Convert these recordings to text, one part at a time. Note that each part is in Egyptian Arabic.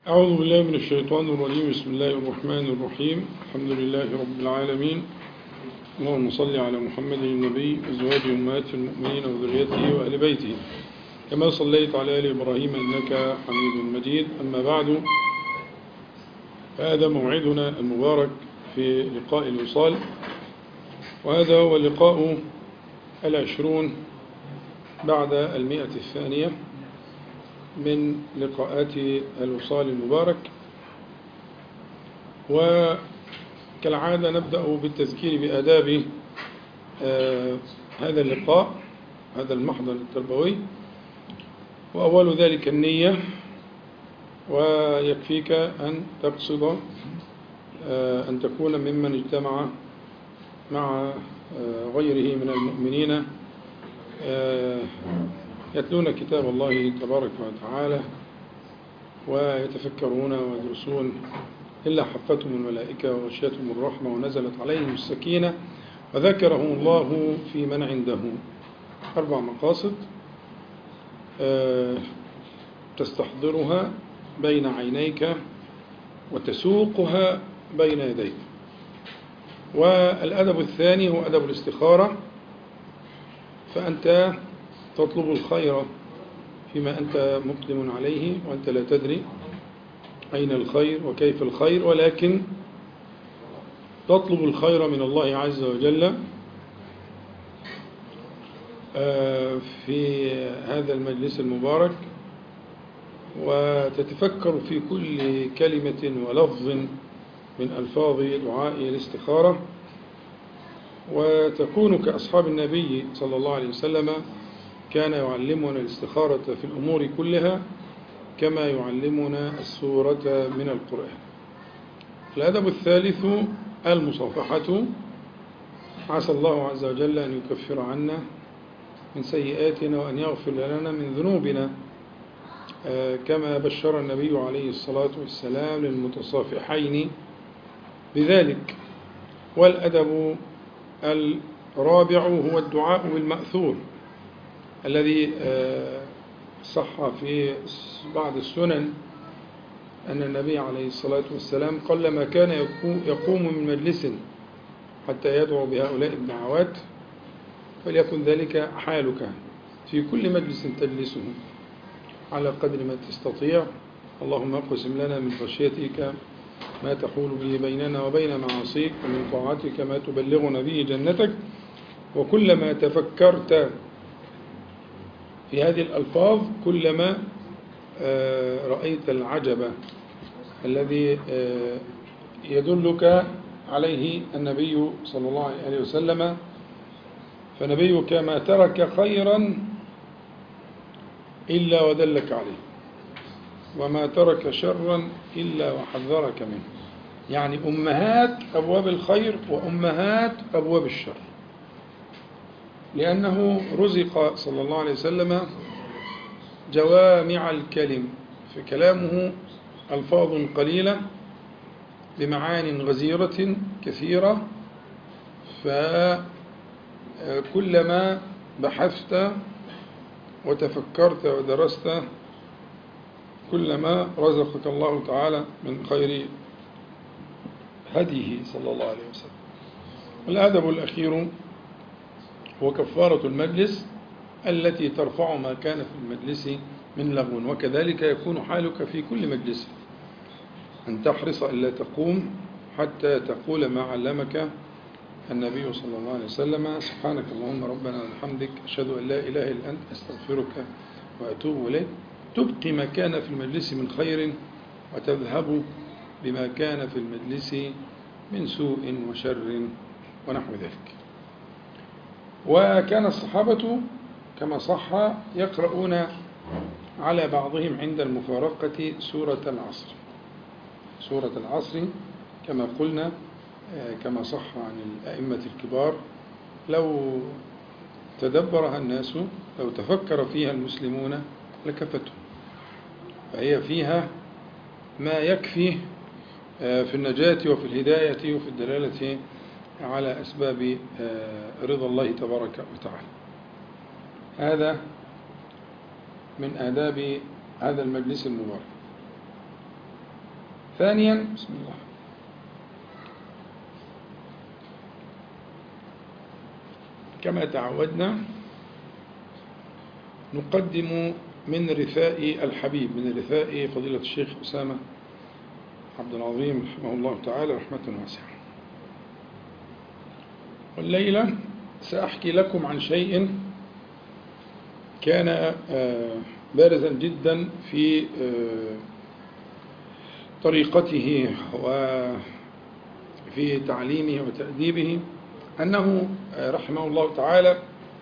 أعوذ بالله من الشيطان الرجيم بسم الله الرحمن الرحيم الحمد لله رب العالمين اللهم صل على محمد النبي أزواج أمهات المؤمنين وذريته وأهل بيته كما صليت على آل إبراهيم إنك حميد مجيد أما بعد فهذا موعدنا المبارك في لقاء الوصال وهذا هو اللقاء العشرون بعد المئة الثانية من لقاءات الوصال المبارك وكالعادة نبدأ بالتذكير بآداب هذا اللقاء هذا المحضر التربوي وأول ذلك النية ويكفيك أن تقصد أن تكون ممن اجتمع مع غيره من المؤمنين يتلون كتاب الله تبارك وتعالى ويتفكرون ويدرسون إلا حفتهم الملائكة وغشيتهم الرحمة ونزلت عليهم السكينة وذكرهم الله في من عنده أربع مقاصد تستحضرها بين عينيك وتسوقها بين يديك والأدب الثاني هو أدب الاستخارة فأنت تطلب الخير فيما أنت مقدم عليه وأنت لا تدري أين الخير وكيف الخير ولكن تطلب الخير من الله عز وجل في هذا المجلس المبارك وتتفكر في كل كلمة ولفظ من ألفاظ دعاء الاستخارة وتكون كأصحاب النبي صلى الله عليه وسلم كان يعلمنا الاستخارة في الأمور كلها كما يعلمنا السورة من القرآن الأدب الثالث المصافحة عسى الله عز وجل أن يكفر عنا من سيئاتنا وأن يغفر لنا من ذنوبنا كما بشر النبي عليه الصلاة والسلام للمتصافحين بذلك والأدب الرابع هو الدعاء بالمأثور الذي صح في بعض السنن أن النبي عليه الصلاة والسلام قلما كان يقوم من مجلس حتى يدعو بهؤلاء الدعوات فليكن ذلك حالك في كل مجلس تجلسه على قدر ما تستطيع اللهم اقسم لنا من خشيتك ما تحول به بيننا وبين معاصيك ومن طاعتك ما تبلغنا به جنتك وكلما تفكرت في هذه الألفاظ كلما رأيت العجب الذي يدلك عليه النبي صلى الله عليه وسلم فنبيك ما ترك خيرا إلا ودلك عليه وما ترك شرا إلا وحذرك منه يعني أمهات أبواب الخير وأمهات أبواب الشر لأنه رزق صلى الله عليه وسلم جوامع الكلم في كلامه ألفاظ قليلة بمعان غزيرة كثيرة فكلما بحثت وتفكرت ودرست كلما رزقك الله تعالى من خير هديه صلى الله عليه وسلم الأدب الأخير هو كفارة المجلس التي ترفع ما كان في المجلس من لغو وكذلك يكون حالك في كل مجلس أن تحرص إلا تقوم حتى تقول ما علمك النبي صلى الله عليه وسلم سبحانك اللهم ربنا وبحمدك أشهد أن لا إله إلا أنت أستغفرك وأتوب إليك تبقي ما كان في المجلس من خير وتذهب بما كان في المجلس من سوء وشر ونحو ذلك وكان الصحابة كما صح يقرؤون على بعضهم عند المفارقة سورة العصر سورة العصر كما قلنا كما صح عن الأئمة الكبار لو تدبرها الناس لو تفكر فيها المسلمون لكفتهم فهي فيها ما يكفي في النجاة وفي الهداية وفي الدلالة على أسباب رضا الله تبارك وتعالى هذا من آداب هذا المجلس المبارك ثانيا بسم الله كما تعودنا نقدم من رثاء الحبيب من رثاء فضيلة الشيخ أسامة عبد العظيم رحمه الله تعالى رحمة واسعة والليلة سأحكي لكم عن شيء كان بارزا جدا في طريقته وفي تعليمه وتأديبه أنه رحمه الله تعالى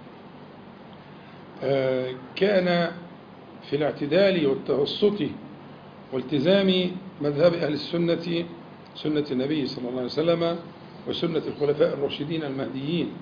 كان في الاعتدال والتوسط والتزام مذهب أهل السنة سنة النبي صلى الله عليه وسلم وسنة الخلفاء الراشدين المهديين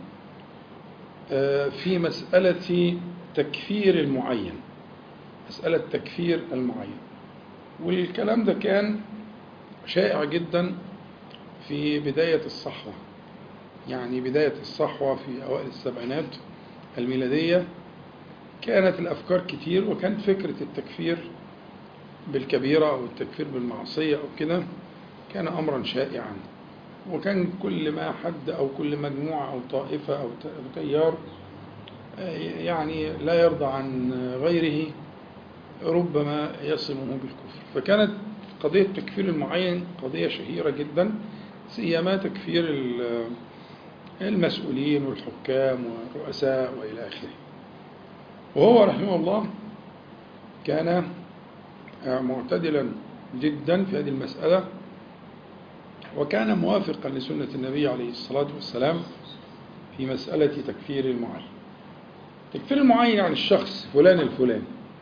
في مسألة تكفير المعين مسألة تكفير المعين والكلام ده كان شائع جدا في بداية الصحوة يعني بداية الصحوة في أوائل السبعينات الميلادية كانت الأفكار كتير وكانت فكرة التكفير بالكبيرة أو التكفير بالمعصية أو كده كان أمرا شائعا وكان كل ما حد أو كل مجموعة أو طائفة أو تيار يعني لا يرضى عن غيره ربما يصمه بالكفر فكانت قضية تكفير المعين قضية شهيرة جدا سيما تكفير المسؤولين والحكام والرؤساء وإلى آخره وهو رحمه الله كان معتدلا جدا في هذه المسألة وكان موافقا لسنة النبي عليه الصلاة والسلام في مسألة تكفير المعين تكفير المعين عن الشخص فلان الفلاني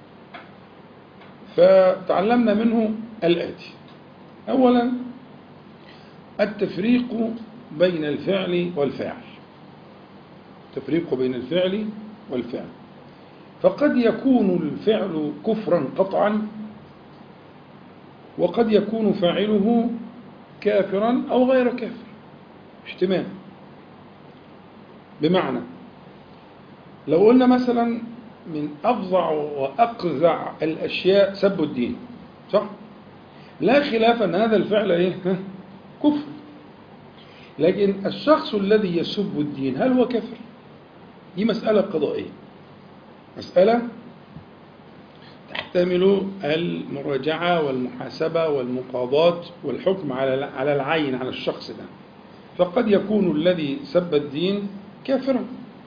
فتعلمنا منه الآتي أولا التفريق بين الفعل والفاعل التفريق بين الفعل والفعل فقد يكون الفعل كفرا قطعا وقد يكون فاعله كافرا أو غير كافر احتمال بمعنى لو قلنا مثلا من أفظع وأقذع الأشياء سب الدين صح؟ لا خلاف أن هذا الفعل إيه؟ كفر لكن الشخص الذي يسب الدين هل هو كافر؟ دي مسألة قضائية مسألة تحتمل المراجعة والمحاسبة والمقاضاة والحكم على على العين على الشخص ده فقد يكون الذي سب الدين كافرا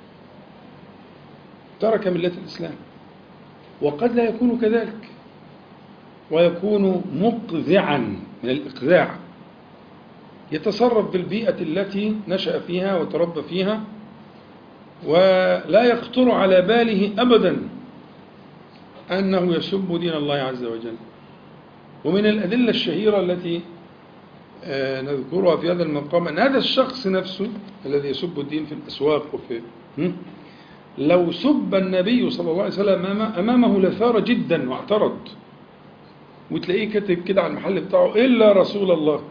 ترك ملة الإسلام وقد لا يكون كذلك ويكون مقذعا من الإقذاع يتصرف بالبيئة التي نشأ فيها وتربى فيها ولا يخطر على باله أبدا أنه يسب دين الله عز وجل ومن الأدلة الشهيرة التي نذكرها في هذا المقام أن هذا الشخص نفسه الذي يسب الدين في الأسواق وفي لو سب النبي صلى الله عليه وسلم أمامه لثار جدا واعترض وتلاقيه كاتب كده على المحل بتاعه إلا رسول الله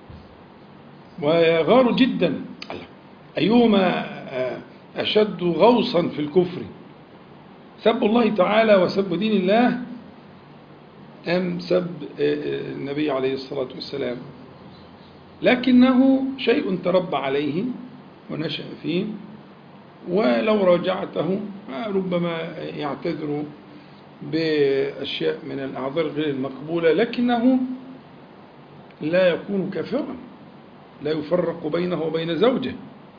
ويغار جدا أيهما أشد غوصا في الكفر سب الله تعالى وسب دين الله أم سب النبي عليه الصلاة والسلام لكنه شيء تربى عليه ونشأ فيه ولو راجعته ربما يعتذر بأشياء من الأعذار غير المقبولة لكنه لا يكون كافرا لا يفرق بينه وبين زوجه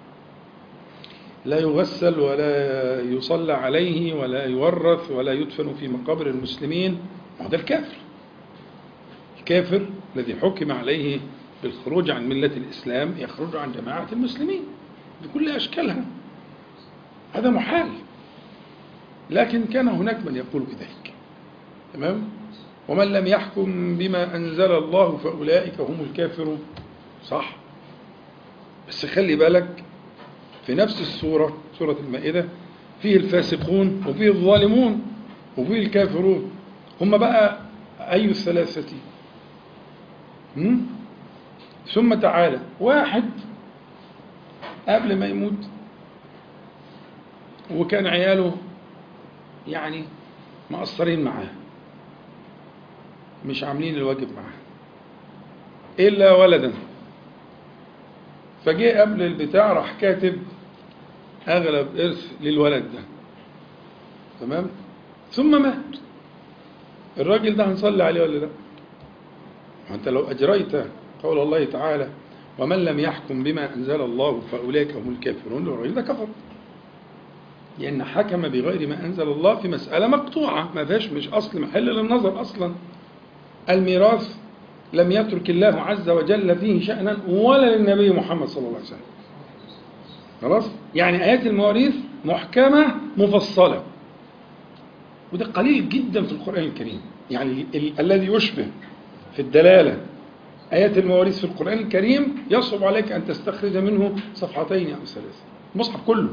لا يغسل ولا يصلى عليه ولا يورث ولا يدفن في مقابر المسلمين هذا الكافر الكافر الذي حكم عليه بالخروج عن ملة الإسلام يخرج عن جماعة المسلمين بكل أشكالها هذا محال لكن كان هناك من يقول بذلك تمام ومن لم يحكم بما أنزل الله فأولئك هم الكافرون صح بس خلي بالك في نفس السورة سورة المائدة فيه الفاسقون وفيه الظالمون وفيه الكافرون هم بقى أي الثلاثة هم؟ ثم تعالى واحد قبل ما يموت وكان عياله يعني مقصرين معاه مش عاملين الواجب معاه إلا ولدا فجه قبل البتاع راح كاتب أغلب إرث للولد ده تمام ثم مات الراجل ده هنصلي عليه ولا لا ما أنت لو أجريت قول الله تعالى ومن لم يحكم بما أنزل الله فأولئك هم الكافرون الراجل ده كفر لأن حكم بغير ما أنزل الله في مسألة مقطوعة ما فيهاش مش أصل محل للنظر أصلا الميراث لم يترك الله عز وجل فيه شأنا ولا للنبي محمد صلى الله عليه وسلم خلاص يعني آيات المواريث محكمة مفصلة وده قليل جدا في القرآن الكريم يعني ال- الذي يشبه في الدلالة آيات المواريث في القرآن الكريم يصعب عليك أن تستخرج منه صفحتين أو ثلاثة المصحف كله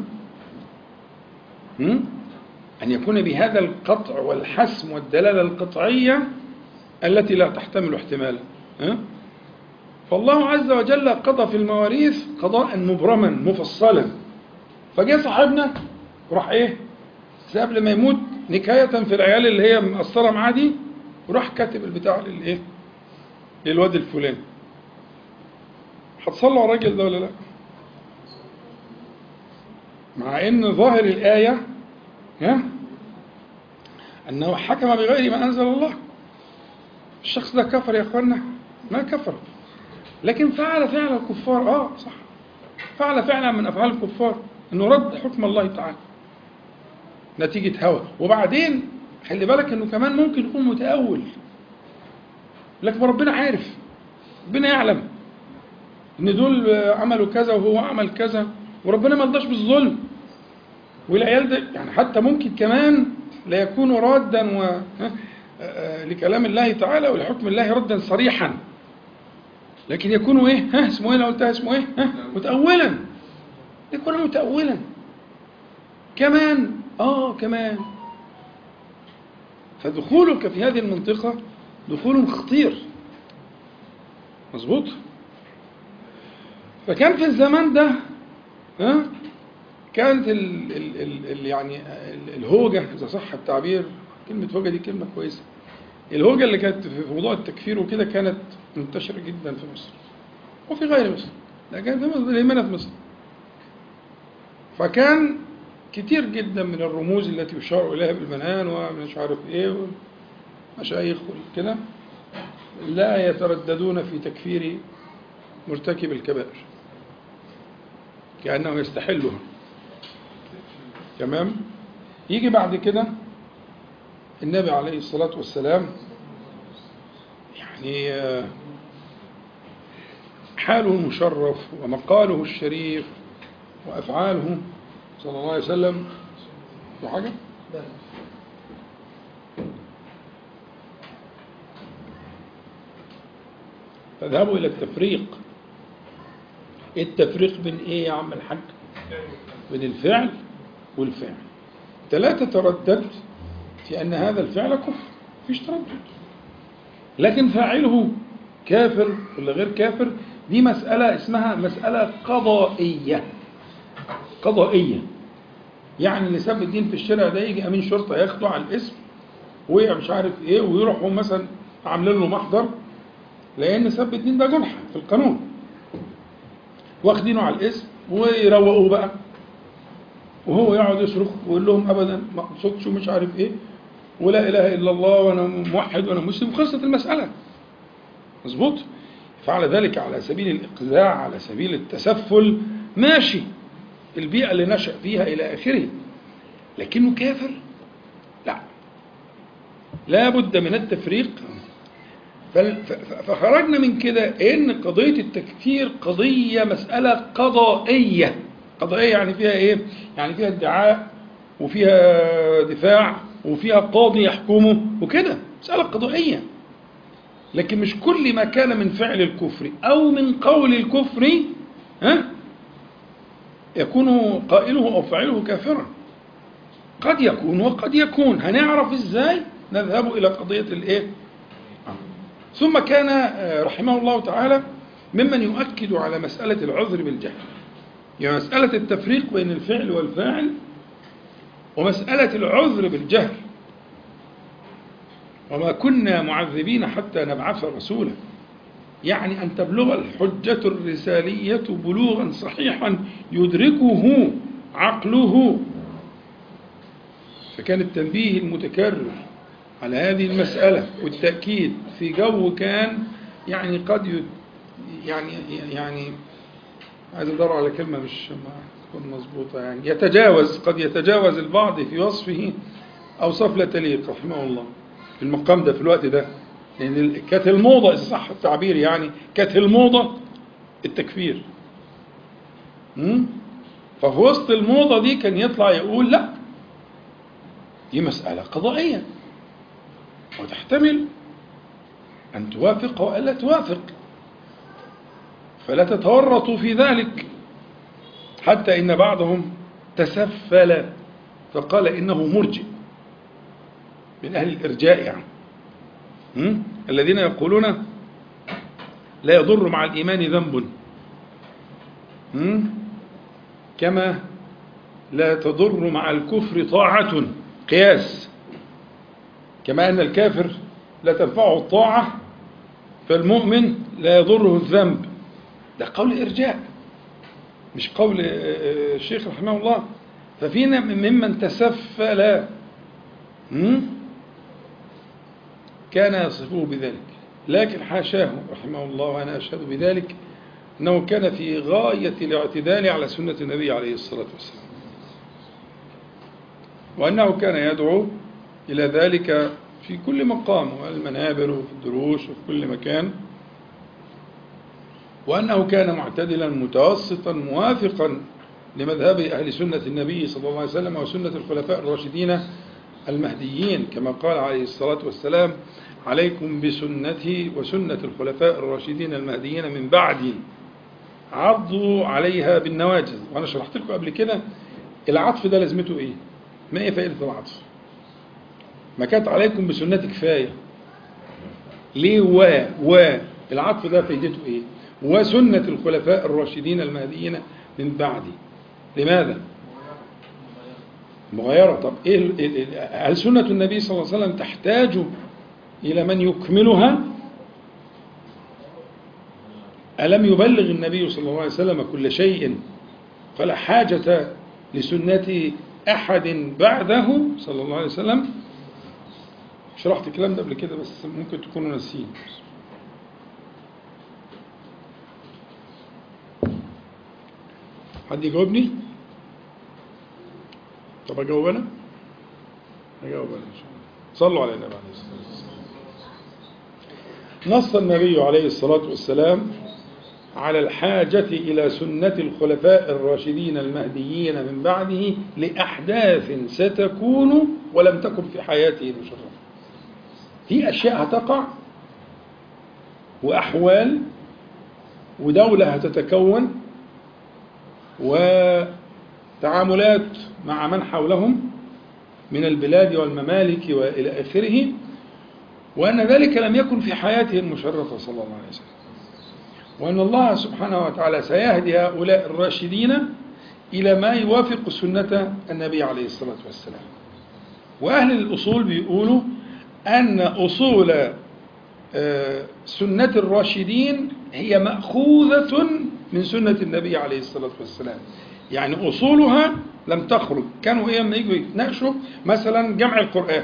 هم؟ أن يكون بهذا القطع والحسم والدلالة القطعية التي لا تحتمل احتمالا ها؟ فالله عز وجل قضى في المواريث قضاء مبرما مفصلا فجاء صاحبنا وراح ايه قبل ما يموت نكاية في العيال اللي هي مقصرة معاه دي وراح كاتب البتاع للايه للواد الفلاني هتصلوا على الراجل ده ولا لا مع ان ظاهر الآية ها أنه حكم بغير ما أنزل الله الشخص ده كفر يا أخوانا ما كفر لكن فعل فعل الكفار آه صح فعل فعلا من أفعال الكفار أنه رد حكم الله تعالى نتيجة هوى وبعدين خلي بالك أنه كمان ممكن يكون متأول لكن ربنا عارف ربنا يعلم ان دول عملوا كذا وهو عمل كذا وربنا ما رضاش بالظلم والعيال ده يعني حتى ممكن كمان لا يكون رادا و ها، آه، لكلام الله تعالى ولحكم الله ردا صريحا لكن يكون ايه ها اسمه ايه لو قلتها اسمه ايه ها متأولا يكون متأولا كمان اه كمان فدخولك في هذه المنطقة دخول خطير مظبوط فكان في الزمان ده ها كانت ال ال ال ال يعني ال الهوجة إذا صح التعبير كلمة هوجة دي كلمة كويسة الهوجة اللي كانت في موضوع التكفير وكده كانت منتشرة جدا في مصر وفي غير مصر لكن في مصر اليمنى في مصر فكان كتير جدا من الرموز التي يشار إليها بالمنان ومش عارف إيه مشايخ كده لا يترددون في تكفير مرتكب الكبائر كأنه يستحلها تمام يجي بعد كده النبي عليه الصلاة والسلام يعني آه، حاله المشرف ومقاله الشريف وأفعاله صلى الله عليه وسلم في حاجة؟ فاذهبوا إلى التفريق إيه التفريق بين إيه يا عم الحاج؟ بين الفعل والفعل أنت لا تتردد في أن هذا الفعل كفر مفيش تردد لكن فاعله كافر ولا غير كافر دي مسألة اسمها مسألة قضائية قضائية يعني اللي ساب الدين في الشارع ده يجي أمين شرطة ياخده على الاسم ومش عارف إيه ويروحوا مثلا عاملين له محضر لأن سب الدين ده جنحة في القانون واخدينه على الاسم ويروقوه بقى وهو يقعد يصرخ ويقول لهم ابدا ما اقصدش ومش عارف ايه ولا اله الا الله وانا موحد وانا مسلم وخلصت المساله مظبوط فعل ذلك على سبيل الاقزاع على سبيل التسفل ماشي البيئه اللي نشا فيها الى اخره لكنه كافر لا لا بد من التفريق فال- ف- ف- فخرجنا من كده ان قضيه التكفير قضيه مساله قضائيه قضائيه يعني فيها ايه يعني فيها ادعاء وفيها دفاع وفيها قاضي يحكمه وكده مساله قضائيه لكن مش كل ما كان من فعل الكفر او من قول الكفر ها يكون قائله او فاعله كافرا قد يكون وقد يكون هنعرف ازاي نذهب الى قضيه الايه ثم كان آه، رحمه الله تعالى ممن يؤكد على مسألة العذر بالجهل يعني مسألة التفريق بين الفعل والفاعل ومسألة العذر بالجهل وما كنا معذبين حتى نبعث رسولا يعني أن تبلغ الحجة الرسالية بلوغا صحيحا يدركه عقله فكان التنبيه المتكرر على هذه المسألة والتأكيد في جو كان يعني قد يد يعني يعني عايز ادور على كلمة مش ما تكون مظبوطة يعني يتجاوز قد يتجاوز البعض في وصفه أوصاف لا تليق رحمه الله في المقام ده في الوقت ده لأن يعني كانت الموضة إذا صح التعبير يعني كانت الموضة التكفير ففي وسط الموضة دي كان يطلع يقول لا دي مسألة قضائية وتحتمل أن توافق وألا توافق فلا تتورطوا في ذلك حتى إن بعضهم تسفل فقال إنه مرجئ من أهل الإرجاء يعني م? الذين يقولون لا يضر مع الإيمان ذنب م? كما لا تضر مع الكفر طاعة قياس كما أن الكافر لا تنفعه الطاعة فالمؤمن لا يضره الذنب ده قول إرجاء مش قول الشيخ رحمه الله ففينا ممن تسفل كان يصفه بذلك لكن حاشاه رحمه الله وأنا أشهد بذلك أنه كان في غاية الاعتدال على سنة النبي عليه الصلاة والسلام وأنه كان يدعو إلى ذلك في كل مقام والمنابر وفي الدروس وفي كل مكان وأنه كان معتدلا متوسطا موافقا لمذهب أهل سنة النبي صلى الله عليه وسلم وسنة الخلفاء الراشدين المهديين كما قال عليه الصلاة والسلام عليكم بسنتي وسنة الخلفاء الراشدين المهديين من بعدي عضوا عليها بالنواجذ وأنا شرحت لكم قبل كده العطف ده لازمته إيه ما هي فائدة العطف ما كانت عليكم بسنتي كفاية ليه و و العطف ده فائدته إيه وسنة الخلفاء الراشدين المهديين من بعدي لماذا مغايرة طب إيه هل سنة النبي صلى الله عليه وسلم تحتاج إلى من يكملها ألم يبلغ النبي صلى الله عليه وسلم كل شيء فلا حاجة لسنة أحد بعده صلى الله عليه وسلم شرحت الكلام ده قبل كده بس ممكن تكونوا ناسيين حد يجاوبني طب اجاوب انا اجاوب انا ان شاء الله صلوا على النبي عليه الصلاه والسلام نص النبي عليه الصلاه والسلام على الحاجة إلى سنة الخلفاء الراشدين المهديين من بعده لأحداث ستكون ولم تكن في حياته المشرفة. في أشياء هتقع وأحوال ودولة هتتكون وتعاملات مع من حولهم من البلاد والممالك وإلى آخره وأن ذلك لم يكن في حياته المشرفة صلى الله عليه وسلم وأن الله سبحانه وتعالى سيهدي هؤلاء الراشدين إلى ما يوافق سنة النبي عليه الصلاة والسلام وأهل الأصول بيقولوا أن أصول سنة الراشدين هي مأخوذة من سنة النبي عليه الصلاة والسلام يعني أصولها لم تخرج كانوا إيه لما يجوا يتناقشوا مثلا جمع القرآن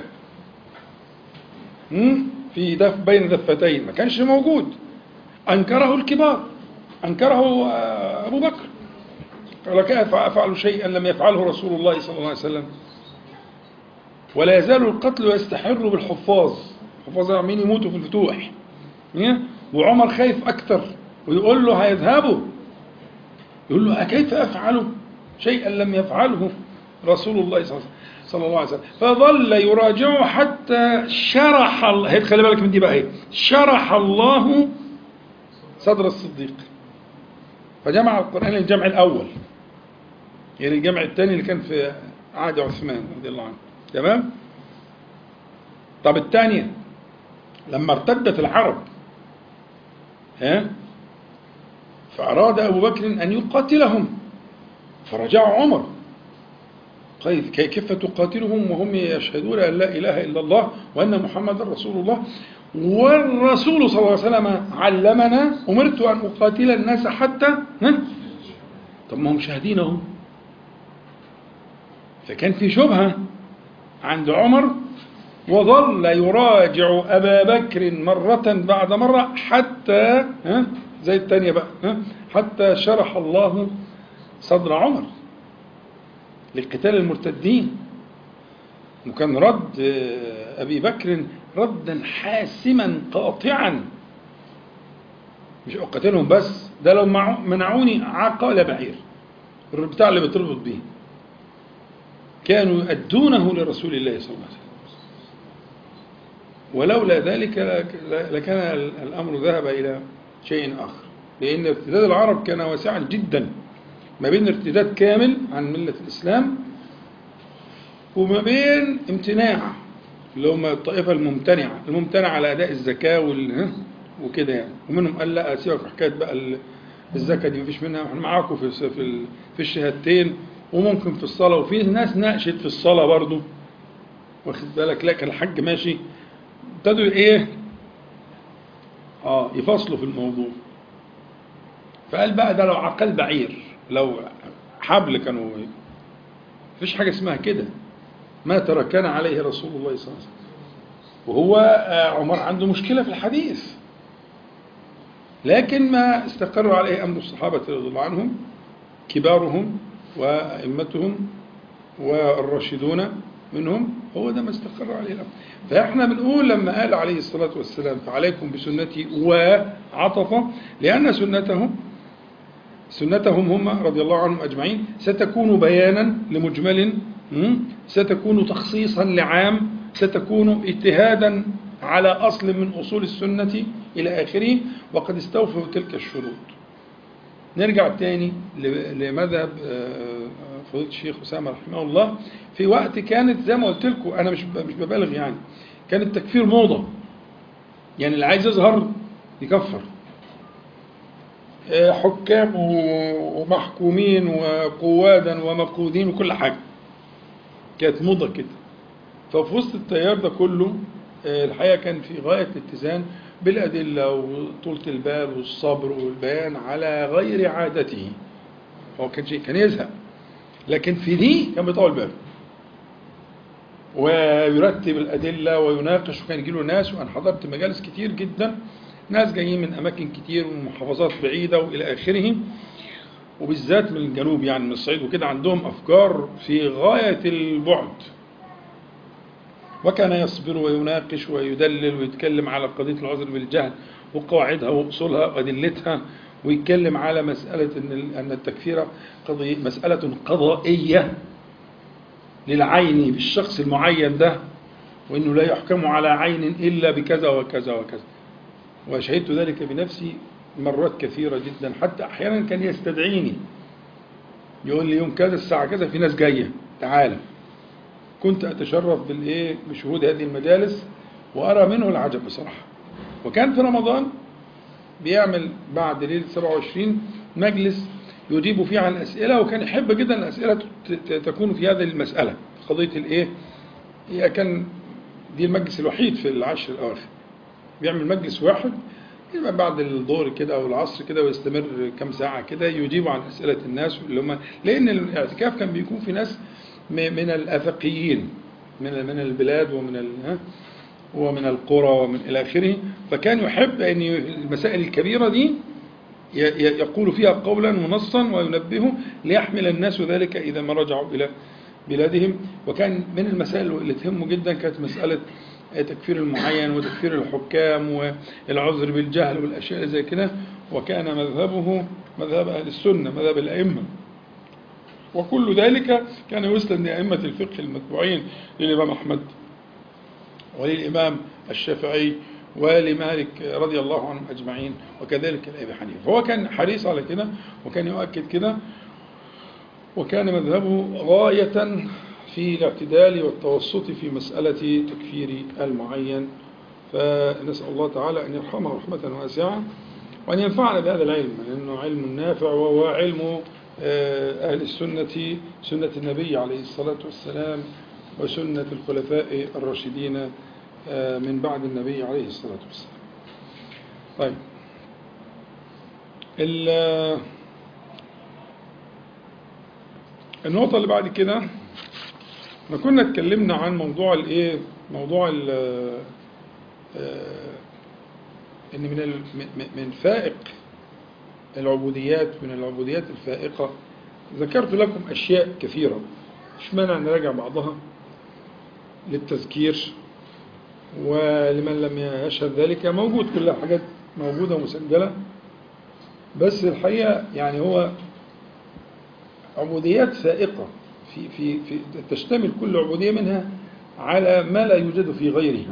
في دف بين دفتين ما كانش موجود أنكره الكبار أنكره أبو بكر قال كيف أفعل شيئا لم يفعله رسول الله صلى الله عليه وسلم ولا يزال القتل يستحر بالحفاظ الحفاظ عمالين يموتوا في الفتوح وعمر خايف أكثر ويقول له هيذهبوا يقول له أكيف أفعل شيئا لم يفعله رسول الله صلى الله عليه وسلم فظل يراجعه حتى شرح الله خلي بالك من دي بقى هي شرح الله صدر الصديق فجمع القرآن الجمع الأول يعني الجمع الثاني اللي كان في عهد عثمان رضي الله عنه تمام طب الثانية لما ارتدت العرب ها فأراد أبو بكر أن يقاتلهم فرجع عمر كيف تقاتلهم وهم يشهدون أن لا إله إلا الله وأن محمد رسول الله والرسول صلى الله عليه وسلم علمنا أمرت أن أقاتل الناس حتى ها؟ طب ما هم شاهدين اهو فكان في شبهة عند عمر وظل يراجع أبا بكر مرة بعد مرة حتى ها زي الثانية بقى ها حتى شرح الله صدر عمر لقتال المرتدين وكان رد أبي بكر ردا حاسما قاطعا مش أقتلهم بس ده لو منعوني عقال بعير البتاع اللي بتربط به كانوا يؤدونه لرسول الله صلى الله عليه وسلم ولولا ذلك لكان الأمر ذهب إلى شيء آخر لأن ارتداد العرب كان واسعا جدا ما بين ارتداد كامل عن ملة الإسلام وما بين امتناع اللي هم الطائفة الممتنعة الممتنعة على أداء الزكاة وال وكده يعني ومنهم قال لا سيبك حكاية بقى الزكاة دي مفيش منها احنا معاكم في في في الشهادتين وممكن في الصلاة وفي ناس ناقشت في الصلاة برضو واخد بالك لا كان الحج ماشي ابتدوا ايه اه يفصلوا في الموضوع فقال بقى ده لو عقل بعير لو حبل كانوا مفيش حاجة اسمها كده ما تركنا عليه رسول الله صلى الله عليه وسلم وهو عمر عنده مشكلة في الحديث لكن ما استقر عليه أمر الصحابة رضي الله عنهم كبارهم وأئمتهم والراشدون منهم هو ده ما استقر عليه الأمر فإحنا بنقول لما قال عليه الصلاة والسلام فعليكم بسنتي وعطف لأن سنتهم سنتهم هم رضي الله عنهم أجمعين ستكون بيانا لمجمل ستكون تخصيصا لعام ستكون اجتهادا على أصل من أصول السنة إلى آخره وقد استوفوا تلك الشروط نرجع تاني لمذهب فضيلة الشيخ أسامة رحمه الله في وقت كانت زي ما قلت لكم أنا مش مش ببالغ يعني كان التكفير موضة يعني اللي عايز يظهر يكفر حكام ومحكومين وقوادا ومقودين وكل حاجة كانت موضة كده ففي وسط التيار ده كله الحقيقة كان في غاية الاتزان بالأدلة وطولة البال والصبر والبيان على غير عادته هو كان شيء كان يزهق لكن في دي كان بيطول باله ويرتب الأدلة ويناقش وكان يجي له ناس وأنا حضرت مجالس كتير جدا ناس جايين من أماكن كتير ومن محافظات بعيدة وإلى آخره وبالذات من الجنوب يعني من الصعيد وكده عندهم أفكار في غاية البعد وكان يصبر ويناقش ويدلل ويتكلم على قضية العذر بالجهل وقواعدها وأصولها وأدلتها ويتكلم على مسألة أن أن التكفير قضية مسألة قضائية للعين بالشخص المعين ده وأنه لا يحكم على عين إلا بكذا وكذا وكذا وشهدت ذلك بنفسي مرات كثيرة جدا حتى أحيانا كان يستدعيني يقول لي يوم كذا الساعة كذا في ناس جاية تعالى كنت أتشرف بالإيه بشهود هذه المجالس وأرى منه العجب بصراحة وكان في رمضان بيعمل بعد ليلة 27 مجلس يجيب فيه عن أسئلة وكان يحب جدا الأسئلة تكون في هذه المسألة قضية الإيه هي كان دي المجلس الوحيد في العشر الأواخر بيعمل مجلس واحد يبقى بعد الظهر كده أو العصر كده ويستمر كم ساعة كده يجيب عن أسئلة الناس اللي هم لأن الاعتكاف كان بيكون في ناس من الأفقيين من من البلاد ومن ومن القرى ومن إلى آخره فكان يحب أن المسائل الكبيرة دي يقول فيها قولا منصا وينبهه ليحمل الناس ذلك إذا ما رجعوا إلى بلادهم وكان من المسائل اللي تهمه جدا كانت مسألة تكفير المعين وتكفير الحكام والعذر بالجهل والأشياء زي كده وكان مذهبه مذهب أهل السنة مذهب الأئمة وكل ذلك كان يسلم لأئمة الفقه المتبوعين للإمام أحمد وللإمام الشافعي ولمالك رضي الله عنهم أجمعين وكذلك لأبي حنيفة فهو كان حريص على كده وكان يؤكد كده وكان مذهبه غاية في الاعتدال والتوسط في مسألة تكفير المعين فنسأل الله تعالى أن يرحمه رحمة واسعة وأن ينفعنا بهذا العلم لأنه علم نافع وهو علم أهل السنة سنة النبي عليه الصلاة والسلام وسنة الخلفاء الراشدين آه، من بعد النبي عليه الصلاة والسلام طيب ال- النقطة اللي بعد كده احنا كنا اتكلمنا عن موضوع الايه موضوع ال آه، ان من ال- من- من فائق العبوديات من العبوديات الفائقة ذكرت لكم أشياء كثيرة مش مانع نراجع بعضها للتذكير ولمن لم يشهد ذلك موجود كلها حاجات موجودة ومسجلة بس الحقيقة يعني هو عبوديات فائقة في في في تشتمل كل عبودية منها على ما لا يوجد في غيرها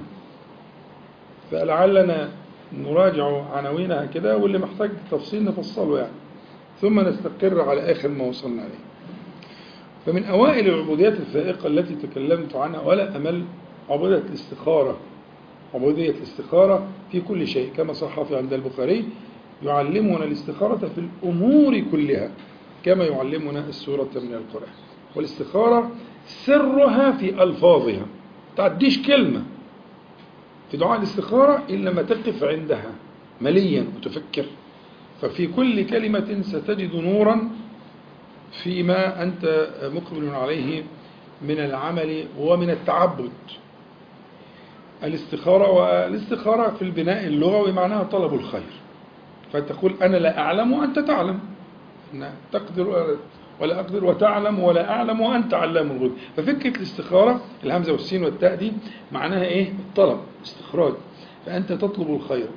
فلعلنا نراجع عناوينها كده واللي محتاج تفصيل نفصله يعني ثم نستقر على آخر ما وصلنا عليه فمن أوائل العبوديات الفائقة التي تكلمت عنها ولا أمل عبودية الاستخارة عبودية الاستخارة في كل شيء كما صح في عند البخاري يعلمنا الاستخارة في الأمور كلها كما يعلمنا السورة من القرآن والاستخارة سرها في ألفاظها تعديش كلمة في دعاء الاستخارة إلا ما تقف عندها مليا وتفكر ففي كل كلمة ستجد نورا فيما أنت مقبل عليه من العمل ومن التعبد الاستخارة والاستخارة في البناء اللغوي معناها طلب الخير فتقول أنا لا أعلم وأنت تعلم أن تقدر ولا أقدر وتعلم ولا أعلم وأنت علام الغيوب ففكرة الاستخارة الهمزة والسين والتاء دي معناها إيه الطلب استخراج فأنت تطلب الخير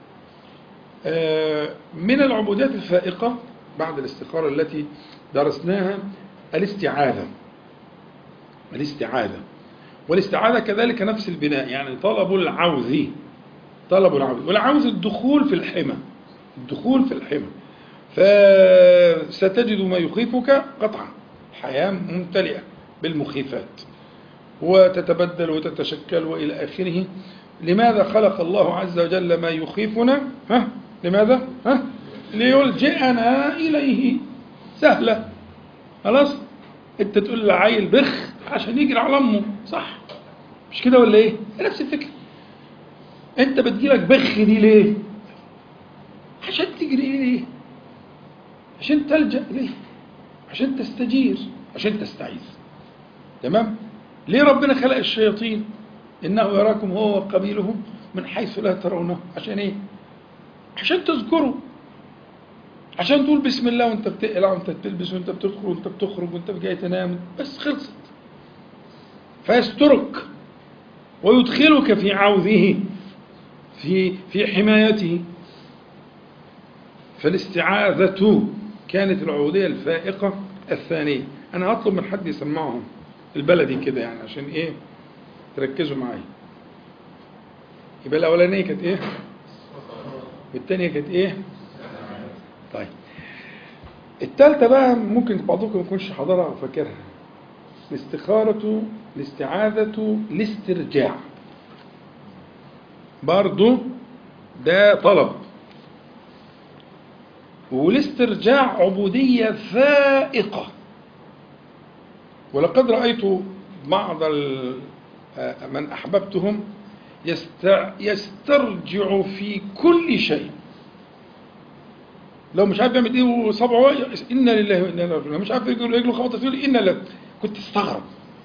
آه، من العبودات الفائقة بعد الاستخارة التي درسناها الاستعاذة الاستعاذة والاستعاذة كذلك نفس البناء يعني طلب العوذ طلب العوذ والعوذ الدخول في الحمى الدخول في الحمى فستجد ما يخيفك قطعا حياة ممتلئة بالمخيفات وتتبدل وتتشكل وإلى آخره لماذا خلق الله عز وجل ما يخيفنا ها لماذا ها ليلجئنا إليه سهلة خلاص انت تقول لعيل بخ عشان يجري على امه صح مش كده ولا ايه نفس الفكره انت بتجيلك بخ دي ليه عشان تجري اليه عشان تلجا اليه عشان تستجير عشان تستعيذ تمام ليه ربنا خلق الشياطين انه يراكم هو وقبيله من حيث لا ترونه عشان ايه عشان تذكروا عشان تقول بسم الله وانت بتقلع وانت بتلبس وانت بتدخل وانت بتخرج وانت جاي تنام بس خلصت فيسترك ويدخلك في عوذه في في حمايته فالاستعاذة كانت العبودية الفائقة الثانية أنا هطلب من حد يسمعهم البلدي كده يعني عشان إيه تركزوا معايا يبقى الأولانية كانت إيه والتانية كانت إيه طيب التالتة بقى ممكن بعضكم ما يكونش حاضرها أو فاكرها الاستخارة الاستعاذة الاسترجاع برضو ده طلب والاسترجاع عبودية فائقة ولقد رأيت بعض ال- آه، من أحببتهم يست- يسترجع في كل شيء لو مش عارف يعمل ايه وصبعه انا لله وانا اليه راجعون مش عارف رجله رجله خبطت يقول انا لله كنت استغرب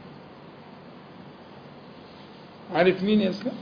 عارف مين يا اسلام؟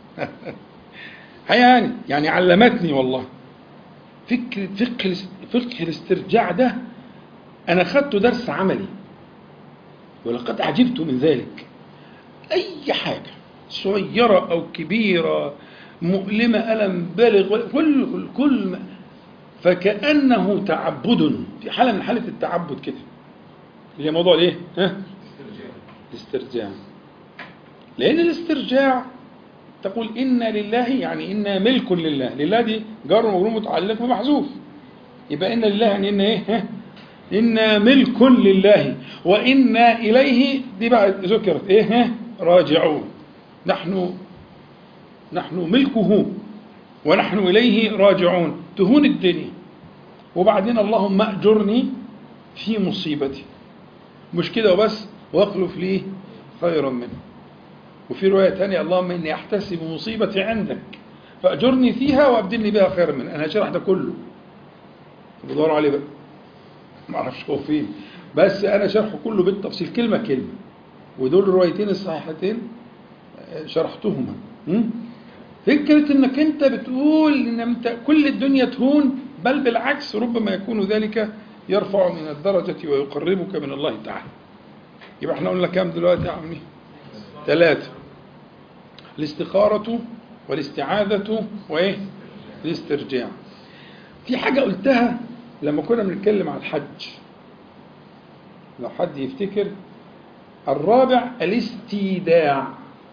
هي يعني يعني علمتني والله فكرة فقه الاس- فقه الاسترجاع ده أنا خدته درس عملي ولقد عجبت من ذلك أي حاجة صغيرة أو كبيرة مؤلمة ألم بالغ كل كل ما- فكأنه تعبد في حالة من حالة التعبد كده اللي هي موضوع الايه؟ ها؟ الاسترجاع لأن الاسترجاع تقول إنا لله يعني إنا ملك لله لله دي جار ومجرور متعلق بمحذوف يبقى إنا لله يعني إنا إيه ها؟ إنا ملك لله وإنا إليه دي بقى ذكرت إيه ها؟ راجعون نحن نحن ملكه ونحن إليه راجعون تهون الدنيا وبعدين اللهم أجرني في مصيبتي مش كده وبس واخلف لي خيرا منه وفي رواية تانية اللهم إني أحتسب مصيبتي عندك فأجرني فيها وأبدلني بها خيرا من أنا شرح ده كله بدوروا عليه بقى ما أعرفش هو فين بس أنا شرحه كله بالتفصيل كلمة كلمة ودول الروايتين الصحيحتين شرحتهما م? فكرة انك انت بتقول ان انت كل الدنيا تهون بل بالعكس ربما يكون ذلك يرفع من الدرجة ويقربك من الله تعالى يبقى احنا قلنا كام دلوقتي يا عمي ثلاثة الاستخارة والاستعاذة وايه الاسترجاع في حاجة قلتها لما كنا بنتكلم عن الحج لو حد يفتكر الرابع الاستيداع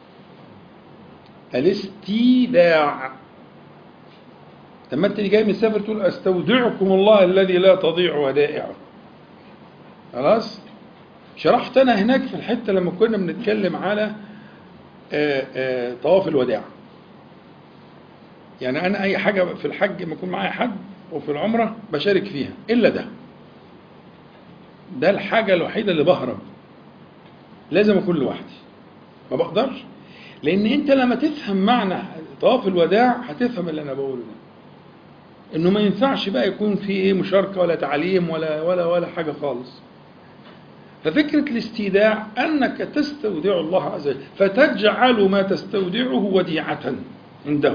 الاستيداع لما انت جاي مسافر تقول استودعكم الله الذي لا تضيع ودائعه خلاص شرحت انا هناك في الحته لما كنا بنتكلم على آآ آآ طواف الوداع يعني انا اي حاجه في الحج لما يكون معايا حد وفي العمره بشارك فيها الا ده ده الحاجه الوحيده اللي بهرب لازم اكون لوحدي ما بقدرش لان انت لما تفهم معنى طواف الوداع هتفهم اللي انا بقوله ده انه ما ينفعش بقى يكون في ايه مشاركه ولا تعليم ولا ولا ولا حاجه خالص ففكرة الاستيداع أنك تستودع الله عز وجل فتجعل ما تستودعه وديعة عنده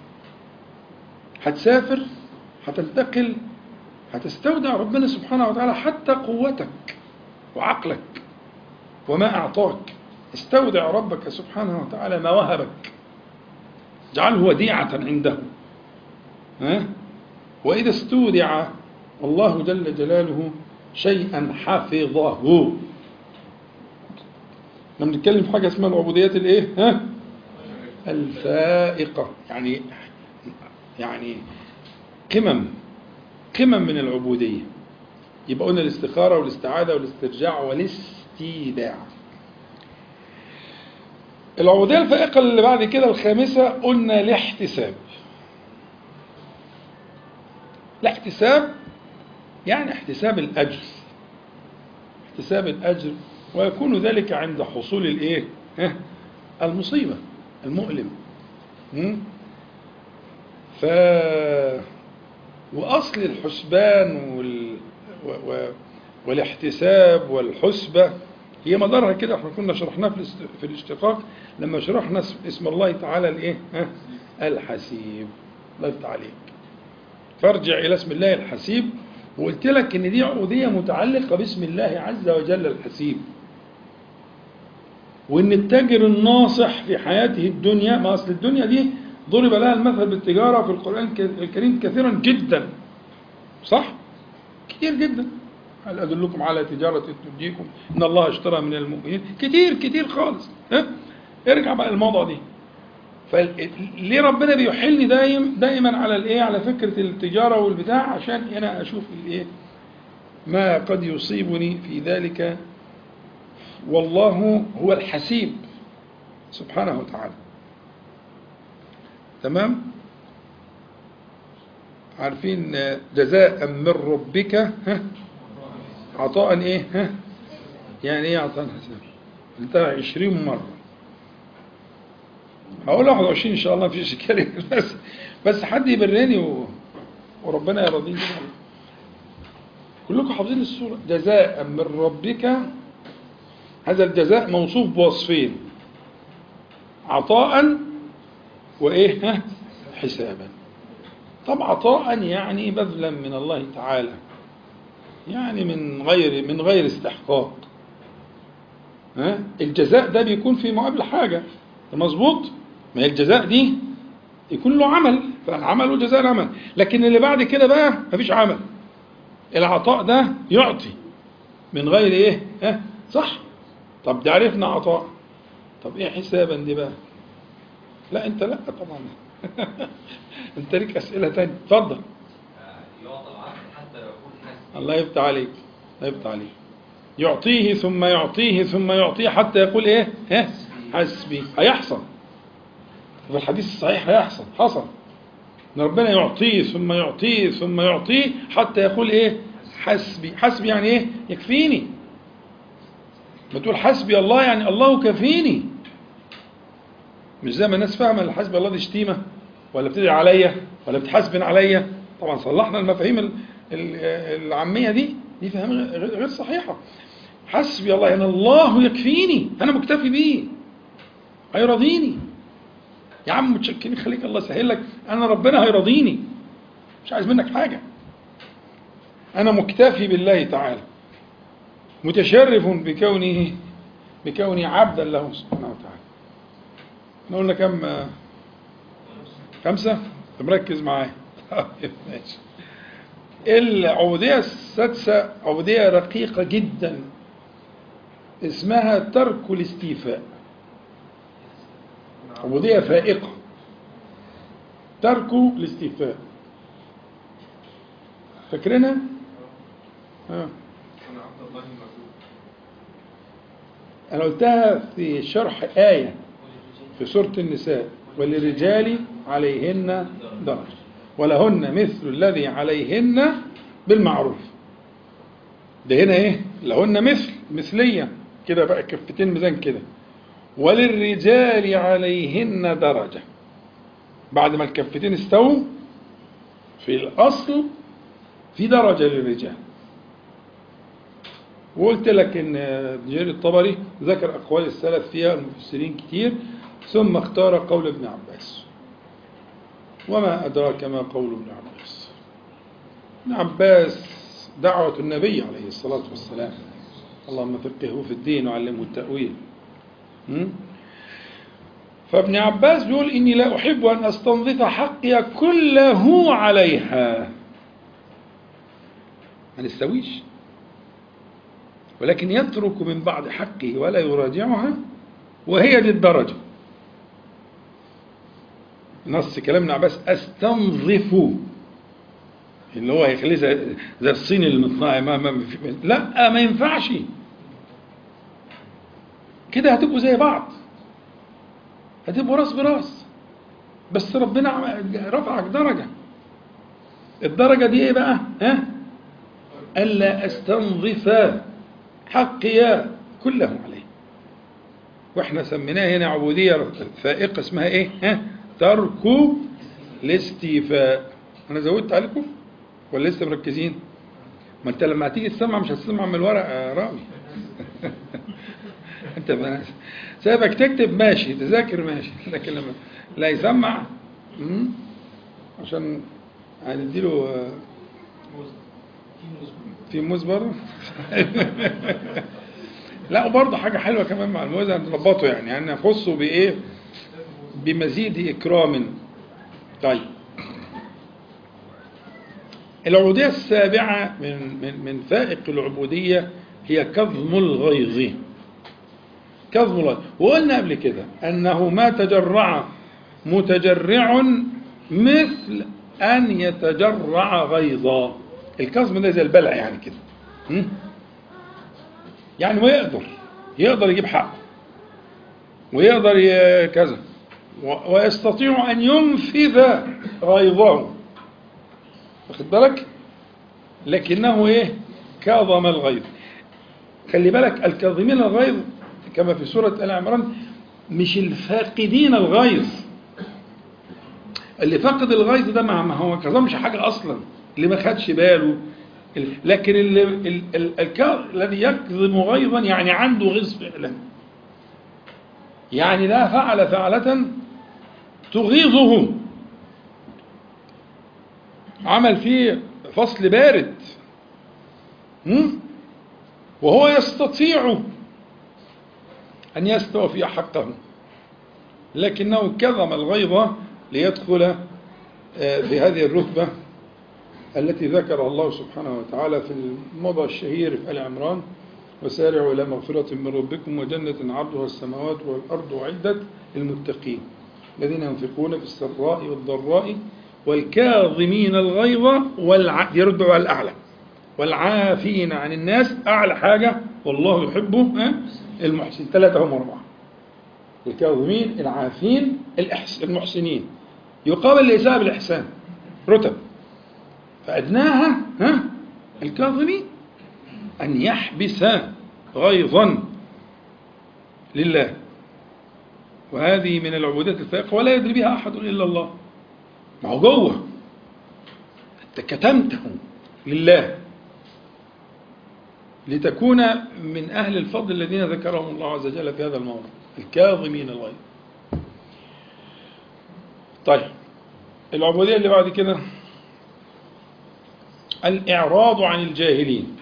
هتسافر هتنتقل هتستودع ربنا سبحانه وتعالى حتى قوتك وعقلك وما أعطاك استودع ربك سبحانه وتعالى ما وهبك اجعله وديعة عنده ها؟ وإذا استودع الله جل جلاله شيئا حفظه لما بنتكلم في حاجة اسمها العبوديات الايه ها الفائقة يعني يعني قمم قمم من العبودية يبقى قلنا الاستخارة والاستعاذة والاسترجاع والاستيداع العبودية الفائقة اللي بعد كده الخامسة قلنا الاحتساب الاحتساب يعني احتساب الأجر احتساب الأجر ويكون ذلك عند حصول الإيه؟ المصيبة المؤلم ف وأصل الحسبان وال... و... و... والاحتساب والحسبة هي مدارها كده احنا كنا شرحناه في, الاست... في الاشتقاق لما شرحنا اسم الله تعالى الايه؟ الحسيب الله يفتح عليك فارجع إلى اسم الله الحسيب وقلت لك ان دي عبوديه متعلقه باسم الله عز وجل الحسيب وان التاجر الناصح في حياته الدنيا ما اصل الدنيا دي ضرب لها المثل بالتجاره في القران الكريم كثيرا جدا صح كتير جدا هل ادلكم على تجاره تنجيكم ان الله اشترى من المؤمنين كتير كتير خالص ها ارجع بقى الموضوع دي فليه ربنا بيحلني دايم دائما على الايه على فكره التجاره والبتاع عشان انا اشوف الايه ما قد يصيبني في ذلك والله هو الحسيب سبحانه وتعالى تمام عارفين جزاء من ربك ها عطاء ايه ها يعني ايه عطاء حساب قلتها 20 مره هقول 21 ان شاء الله مفيش اشكال بس بس حد يبرني و... وربنا يرضيني كلكم حافظين السوره جزاء من ربك هذا الجزاء موصوف بوصفين عطاء وايه ها حسابا طب عطاء يعني بذلا من الله تعالى يعني من غير من غير استحقاق ها الجزاء ده بيكون في مقابل حاجه مظبوط ما هي الجزاء دي يكون له عمل فالعمل وجزاء العمل لكن اللي بعد كده بقى مفيش عمل العطاء ده يعطي من غير ايه ها صح طب ده عرفنا عطاء طب ايه حسابا دي بقى لا انت لا طبعا انت ليك اسئله تانية اتفضل الله يفتح عليك الله يفتح عليك يعطيه ثم يعطيه ثم يعطيه حتى يقول ايه ها حسبي هيحصل في الحديث الصحيح هيحصل حصل ان ربنا يعطيه ثم يعطيه ثم يعطيه حتى يقول ايه حسبي حسبي يعني ايه يكفيني بتقول حسبي الله يعني الله كفيني مش زي ما الناس فاهمه اللي حسبي الله دي شتيمه ولا بتدعي عليا ولا بتحاسبن عليا طبعا صلحنا المفاهيم ال- ال- العاميه دي دي فهم غير غير صحيحه حسبي الله ان الله يكفيني انا مكتفي بيه هيرضيني يا عم متشكرين خليك الله يسهل لك انا ربنا هيرضيني مش عايز منك حاجه انا مكتفي بالله تعالى متشرف بكونه بكوني عبدا له سبحانه وتعالى احنا قلنا كم خمسة طب ركز معايا طيب ماشي العبودية السادسة عبودية رقيقة جدا اسمها ترك الاستيفاء عبودية فائقة ترك الاستيفاء فاكرينها؟ ها أنا عبد الله المعبود أنا قلتها في شرح آية في سورة النساء وللرجال عليهن درجة ولهن مثل الذي عليهن بالمعروف ده هنا ايه لهن مثل مثلية كده بقى كفتين ميزان كده وللرجال عليهن درجة بعد ما الكفتين استووا في الأصل في درجة للرجال وقلت لك ان ابن جرير الطبري ذكر اقوال السلف فيها المفسرين كتير ثم اختار قول ابن عباس وما ادراك ما قول ابن عباس ابن عباس دعوة النبي عليه الصلاة والسلام اللهم فقهه في الدين وعلمه التأويل م? فابن عباس بيقول إني لا أحب أن أستنظف حقي كله عليها ما نستويش ولكن يترك من بعض حقه ولا يراجعها وهي دي الدرجة نص كلام ابن عباس استنظف اللي هو هيخليه زي, زي الصيني المصنعي ما ما في- لا ما ينفعش كده هتبقوا زي بعض هتبقوا راس براس بس ربنا عم- رفعك درجة الدرجة دي ايه بقى ها ألا أستنظف حقي كله عليه واحنا سميناها هنا عبودية فائقة اسمها ايه ها ترك الاستيفاء انا زودت عليكم ولا لسه مركزين ما انت لما هتيجي تسمع مش هتسمع من الورق يا رامي انت بقى سايبك تكتب ماشي تذاكر ماشي لكن لما لا يسمع مم، عشان هنديله آه، في موز بره لا وبرضه حاجة حلوة كمان مع الموز هنربطه يعني يعني نخصه بإيه؟ بمزيد إكرام طيب العبودية السابعة من من من فائق العبودية هي كظم الغيظ كظم الغيظ وقلنا قبل كده أنه ما تجرع متجرع مثل أن يتجرع غيظا الكظم ده زي البلع يعني كده م? يعني ما يقدر يقدر يجيب حقه ويقدر ي- كذا و- ويستطيع أن ينفذ غيظه واخد بالك لكنه ايه كاظم الغيظ خلي بالك الكاظمين الغيظ كما في سورة آل عمران مش الفاقدين الغيظ اللي فقد الغيظ ده ما ما هو كظمش حاجة أصلا اللي ما خدش باله ال- لكن اللي ال- ال- الكا- الذي يكظم غيظا يعني عنده غيظ فعلا يعني لا فعل فعلة تغيظه عمل فيه فصل بارد هم؟ وهو يستطيع أن يستوفي حقه لكنه كظم الغيظ ليدخل آه، في هذه الرتبة التي ذكرها الله سبحانه وتعالى في الموضع الشهير في آل عمران وسارعوا إلى مغفرة من ربكم وجنة عرضها السماوات والأرض أعدت للمتقين الذين ينفقون في السراء والضراء والكاظمين الغيظ والع... يردوا على الأعلى والعافين عن الناس أعلى حاجة والله يحبه ها؟ المحسن ثلاثة هم أربعة الكاظمين العافين الإحس... المحسنين يقابل الإساءة بالإحسان رتب فأدناها ها الكاظمين أن يحبس غيظا لله وهذه من العبودات الفائقة ولا يدري بها أحد إلا الله ما هو جوه أنت كتمته لله لتكون من أهل الفضل الذين ذكرهم الله عز وجل في هذا الموضع الكاظمين الغيظ طيب العبودية اللي بعد كده الإعراض عن الجاهلين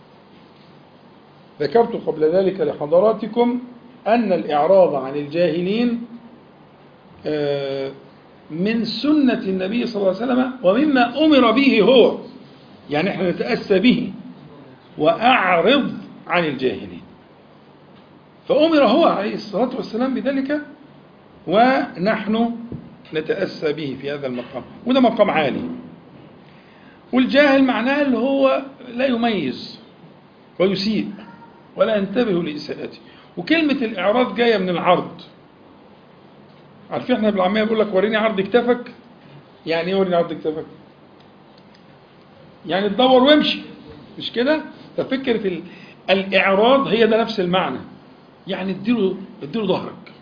ذكرت قبل ذلك لحضراتكم أن الإعراض عن الجاهلين آه، من سنة النبي صلى الله عليه وسلم ومما أمر به هو يعني احنا نتأسى به وأعرض عن الجاهلين فأمر هو عليه الصلاة والسلام بذلك ونحن نتأسى به في هذا المقام وده مقام عالي والجاهل معناه اللي هو لا يميز ويسيء ولا ينتبه لإساءته وكلمة الإعراض جاية من العرض عارفين احنا بالعامية بيقول لك وريني عرض كتفك يعني ايه وريني عرض كتفك يعني تدور وامشي مش كده ففكرة ال- الإعراض هي ده نفس المعنى يعني اديله اديله ظهرك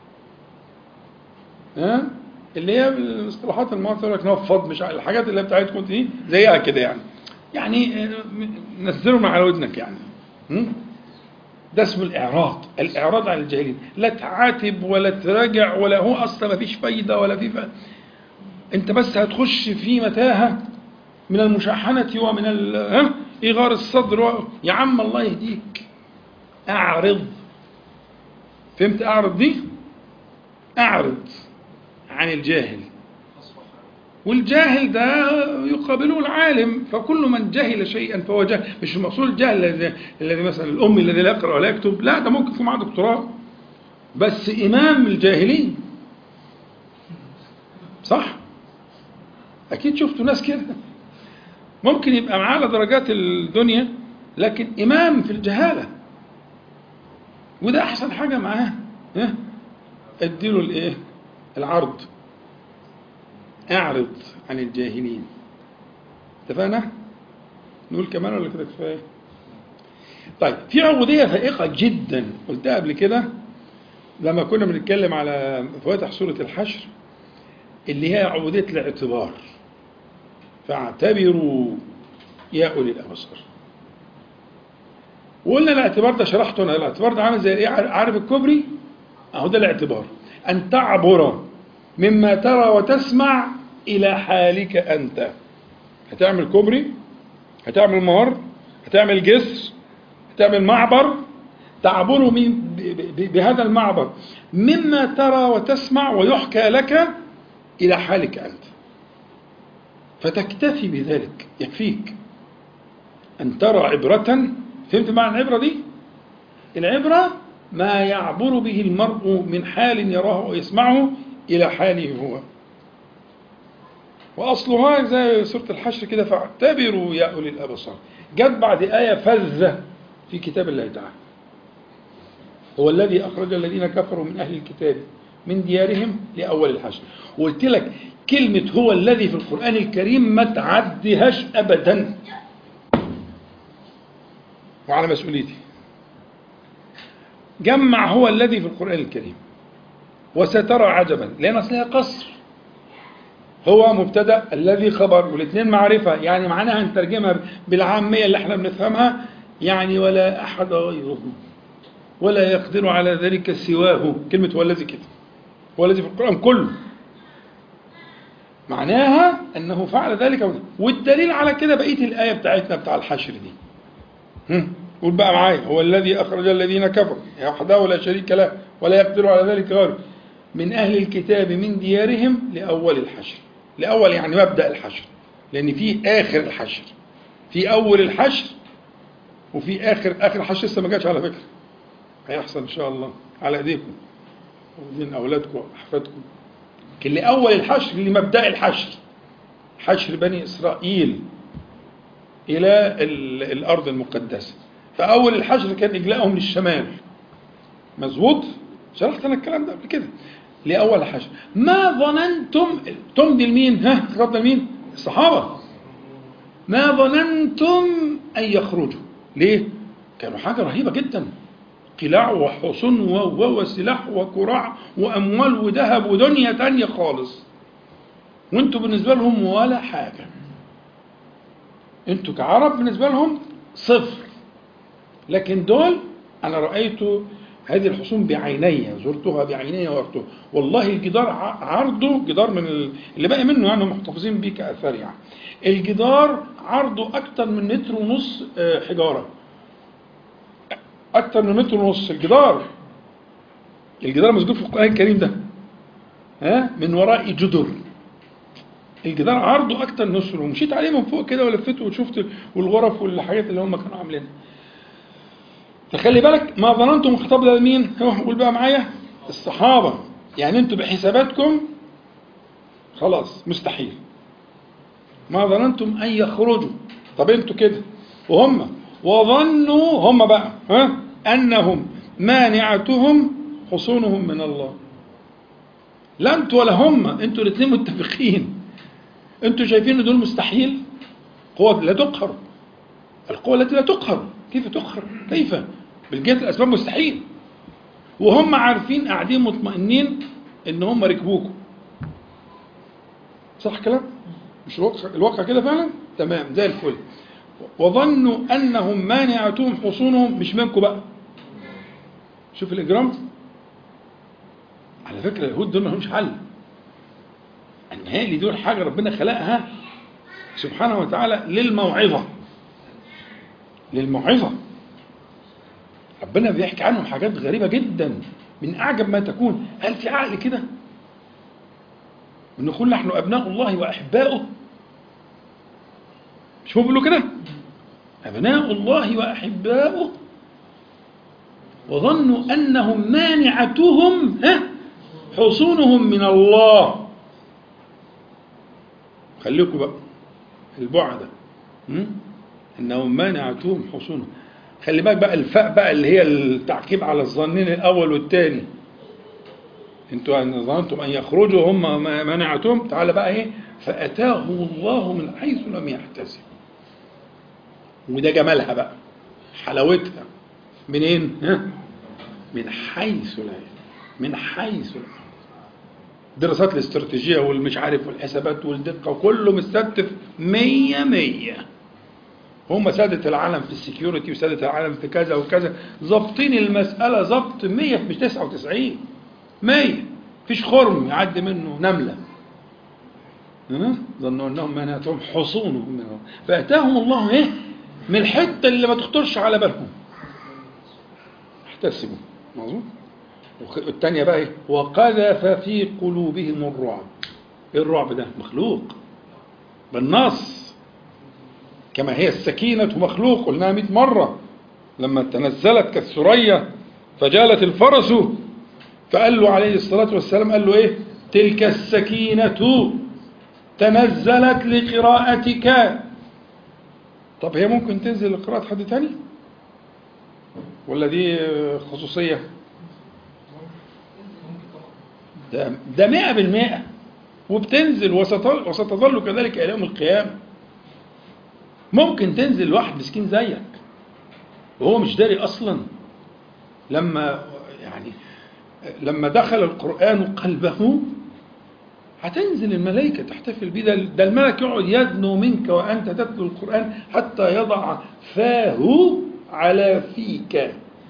ها اللي هي الاصطلاحات المعاصرة يقول لك نفض مش عارف- الحاجات اللي بتاعتكم دي زيها كده يعني يعني آه، نزله من على ودنك يعني هم؟ ده اسمه الإعراض الإعراض عن الجاهلين لا تعاتب ولا تراجع ولا هو أصلا ما فيش فايدة ولا في ف... أنت بس هتخش في متاهة من المشاحنة ومن ال... ها؟ إيغار الصدر و... يا عم الله يهديك أعرض فهمت أعرض دي؟ أعرض عن الجاهل والجاهل ده يقابله العالم فكل من جهل شيئا فهو جاهل مش المقصود الجهل الذي الذي مثلا الام الذي لا يقرا ولا يكتب لا ده ممكن يكون معاه دكتوراه بس امام الجاهلين صح اكيد شفتوا ناس كده ممكن يبقى معاه على درجات الدنيا لكن امام في الجهاله وده احسن حاجه معاه ها اديله الايه العرض اعرض عن الجاهلين اتفقنا نقول كمان ولا كده كفايه طيب في عبوديه فائقه جدا قلتها قبل كده لما كنا بنتكلم على فواتح سوره الحشر اللي هي عبوديه الاعتبار فاعتبروا يا اولي الابصار وقلنا الاعتبار ده شرحته انا الاعتبار ده عامل زي ايه عارف الكوبري اهو ده الاعتبار ان تعبر مما ترى وتسمع الى حالك انت هتعمل كوبري هتعمل ممر هتعمل جسر هتعمل معبر تعبر من ب- ب- بهذا المعبر مما ترى وتسمع ويحكى لك الى حالك انت فتكتفي بذلك يكفيك ان ترى عبره فهمت معنى العبره دي العبره ما يعبر به المرء من حال يراه ويسمعه الى حاله هو واصلها زي سوره الحشر كده فاعتبروا يا اولي الابصار جت بعد ايه فذه في كتاب الله تعالى هو الذي اخرج الذين كفروا من اهل الكتاب من ديارهم لاول الحشر وقلت لك كلمه هو الذي في القران الكريم ما تعديهاش ابدا وعلى مسؤوليتي جمع هو الذي في القران الكريم وسترى عجبا لان اصلها قصر هو مبتدا الذي خبر والاثنين معرفه يعني معناها نترجمها بالعاميه اللي احنا بنفهمها يعني ولا احد غيره ولا يقدر على ذلك سواه كلمه هو الذي كده هو الذي في القران كله معناها انه فعل ذلك والدليل على كده بقيه الايه بتاعتنا بتاع الحشر دي هم؟ قول بقى معايا هو الذي اخرج الذين كفروا وحده لا شريك له ولا يقدر على ذلك غيره من اهل الكتاب من ديارهم لاول الحشر لاول يعني مبدا الحشر لان في اخر الحشر في اول الحشر وفي اخر اخر الحشر لسه ما جاش على فكره هيحصل ان شاء الله على ايديكم ومن اولادكم واحفادكم لكن لاول الحشر لمبدا الحشر حشر بني اسرائيل الى ال- الارض المقدسه فاول الحشر كان اجلائهم للشمال مظبوط شرحت انا الكلام ده قبل كده لاول الحشر ما ظننتم تمضي لمين ها خطبنا لمين الصحابه ما ظننتم ان يخرجوا ليه كانوا حاجه رهيبه جدا قلاع وحصن و- و- وسلاح وكراع وأموال وذهب ودنيا تانية خالص وانتوا بالنسبة لهم ولا حاجة انتوا كعرب بالنسبة لهم صفر لكن دول أنا رأيت هذه الحصون بعيني زرتها بعيني ورأيتها والله الجدار ع- عرضه جدار من ال- اللي باقي منه يعني محتفظين بيه كأثار يعني الجدار عرضه أكتر من متر ونص آه، حجارة أكتر من متر ونص الجدار الجدار مسجود في القرآن الكريم ده ها من وراء جدر الجدار عرضه أكتر من نص ومشيت عليه من فوق كده ولفيت وشفت والغرف والحاجات اللي هم كانوا عاملينها فخلي بالك ما ظننتم الخطاب ده لمين؟ هو قول بقى معايا الصحابة يعني انتوا بحساباتكم خلاص مستحيل ما ظننتم ان يخرجوا طب انتوا كده وهم وظنوا هم بقى ها انهم مانعتهم حصونهم من الله لا انتوا ولا هم انتوا الاثنين متفقين انتوا شايفين ان دول مستحيل قوة لا تقهر القوة التي لا تقهر كيف تقهر كيف بالجهة الأسباب مستحيل وهم عارفين قاعدين مطمئنين ان هم ركبوكم صح كلام مش الواقع, الواقع كده فعلا تمام زي الفل وظنوا انهم مانعتهم حصونهم مش منكم بقى شوف الاجرام على فكره اليهود دول ما لهمش حل النهائي دول حاجه ربنا خلقها سبحانه وتعالى للموعظه للموعظه ربنا بيحكي عنهم حاجات غريبه جدا من اعجب ما تكون هل في عقل كده نقول نحن ابناء الله واحباؤه مش هو بيقولوا كده ابناء الله واحباؤه وظنوا انهم مانعتهم ها حصونهم من الله خليكم بقى البعدة م? انهم مانعتهم حصونهم خلي بالك بقى الفاء بقى اللي هي التعقيب على الظنين الاول والثاني انتوا ان ظننتم ان يخرجوا هم منعتهم تعالى بقى ايه فاتاهم الله من حيث لم يحتسب وده جمالها بقى حلاوتها منين ها من حيث لا من حيث لا دراسات الاستراتيجيه والمش عارف والحسابات والدقه وكله مستتف مية مية هم سادة العالم في السكيورتي وسادة العالم في كذا وكذا ظابطين المسألة ظبط 100 مش 99 100 فيش خرم يعدي منه نملة ها؟ ظنوا انهم منعتهم حصونهم منهم فاتاهم الله ايه من الحته اللي ما تخطرش على بالهم احتسبوا مظبوط والثانيه بقى ايه وقذف في قلوبهم الرعب ايه الرعب ده مخلوق بالنص كما هي السكينة مخلوق قلناها 100 مرة لما تنزلت كالثريا فجالت الفرس فقال له عليه الصلاة والسلام قال له ايه تلك السكينة تنزلت لقراءتك طب هي ممكن تنزل لقراءة حد تاني ولا دي خصوصية ده ده مئة بالمئة وبتنزل وستظل, وستظل كذلك إلى يوم القيامة ممكن تنزل واحد مسكين زيك وهو مش داري أصلا لما يعني لما دخل القرآن قلبه هتنزل الملائكة تحتفل بيه ده, ده الملك يقعد يدنو منك وأنت تتلو القرآن حتى يضع فاه على فيك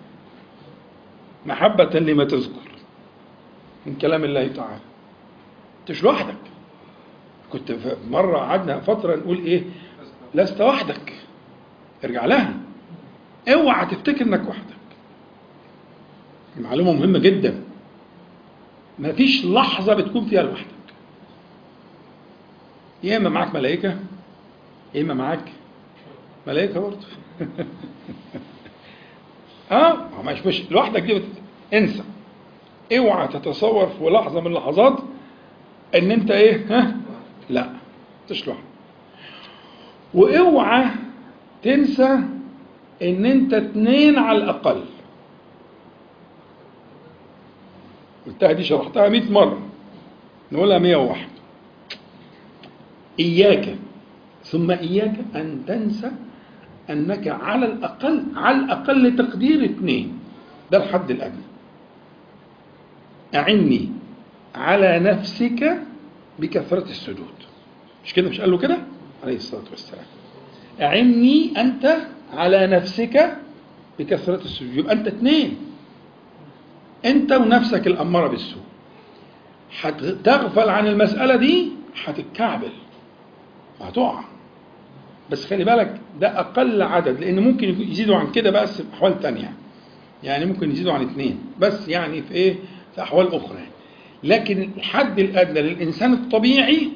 محبة لما تذكر من كلام الله تعالى انت مش لوحدك كنت مرة قعدنا فترة نقول ايه لست وحدك ارجع لها اوعى تفتكر انك وحدك المعلومة مهمة جدا مفيش لحظة بتكون فيها لوحدك يا اما معاك ملائكة يا اما معاك ملائكة برضه اه مش مش لوحدك دي بت... انسى اوعى تتصور في لحظة من اللحظات ان انت ايه ها لا مش لوحدك واوعى تنسى ان انت اتنين على الاقل قلتها دي شرحتها 100 مرة نقولها 101 إياك ثم إياك أن تنسى أنك على الأقل على الأقل تقدير اثنين ده الحد الأدنى أعني على نفسك بكثرة السجود مش كده مش قال له كده عليه الصلاة والسلام أعني أنت على نفسك بكثرة السجود يبقى أنت اتنين أنت ونفسك الأمارة بالسوء هتغفل عن المسألة دي هتتكعبل هتقع بس خلي بالك ده أقل عدد لأن ممكن يزيدوا عن كده بس في أحوال تانية يعني ممكن يزيدوا عن اثنين بس يعني في إيه في أحوال أخرى لكن الحد الأدنى للإنسان الطبيعي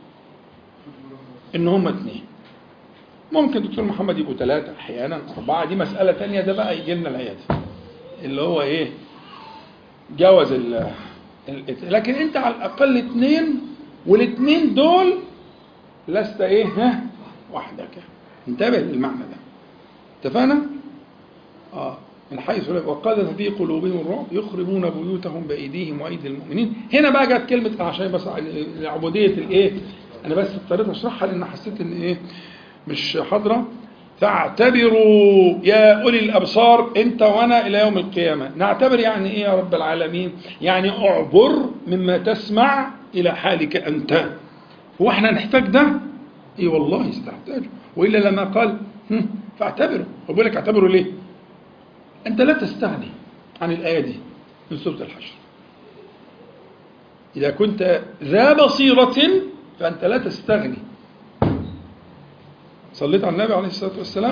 إن هم اثنين ممكن دكتور محمد يبقوا ثلاثة أحيانا أربعة دي مسألة تانية ده بقى يجي لنا العيادة اللي هو إيه جوز ال ال- لكن أنت على الأقل اثنين والاثنين دول لست إيه ها وحدك انتبه للمعنى ده اتفقنا؟ آه من حيث لا- وقذف في قلوبهم الرعب يخربون بيوتهم بأيديهم وأيدي المؤمنين هنا بقى جت كلمة عشان بس عبودية الإيه أنا بس اضطريت أشرحها لأن حسيت إن إيه مش حاضرة فاعتبروا يا أولي الأبصار أنت وأنا إلى يوم القيامة نعتبر يعني إيه يا رب العالمين يعني أعبر مما تسمع إلى حالك أنت هو احنا نحتاج ده اي والله يستحتاج والا لما قال هم، فاعتبروا هو بيقول لك اعتبروا ليه انت لا تستغني عن الايه دي من سوره الحشر اذا كنت ذا بصيره فانت لا تستغني صليت على النبي عليه الصلاه والسلام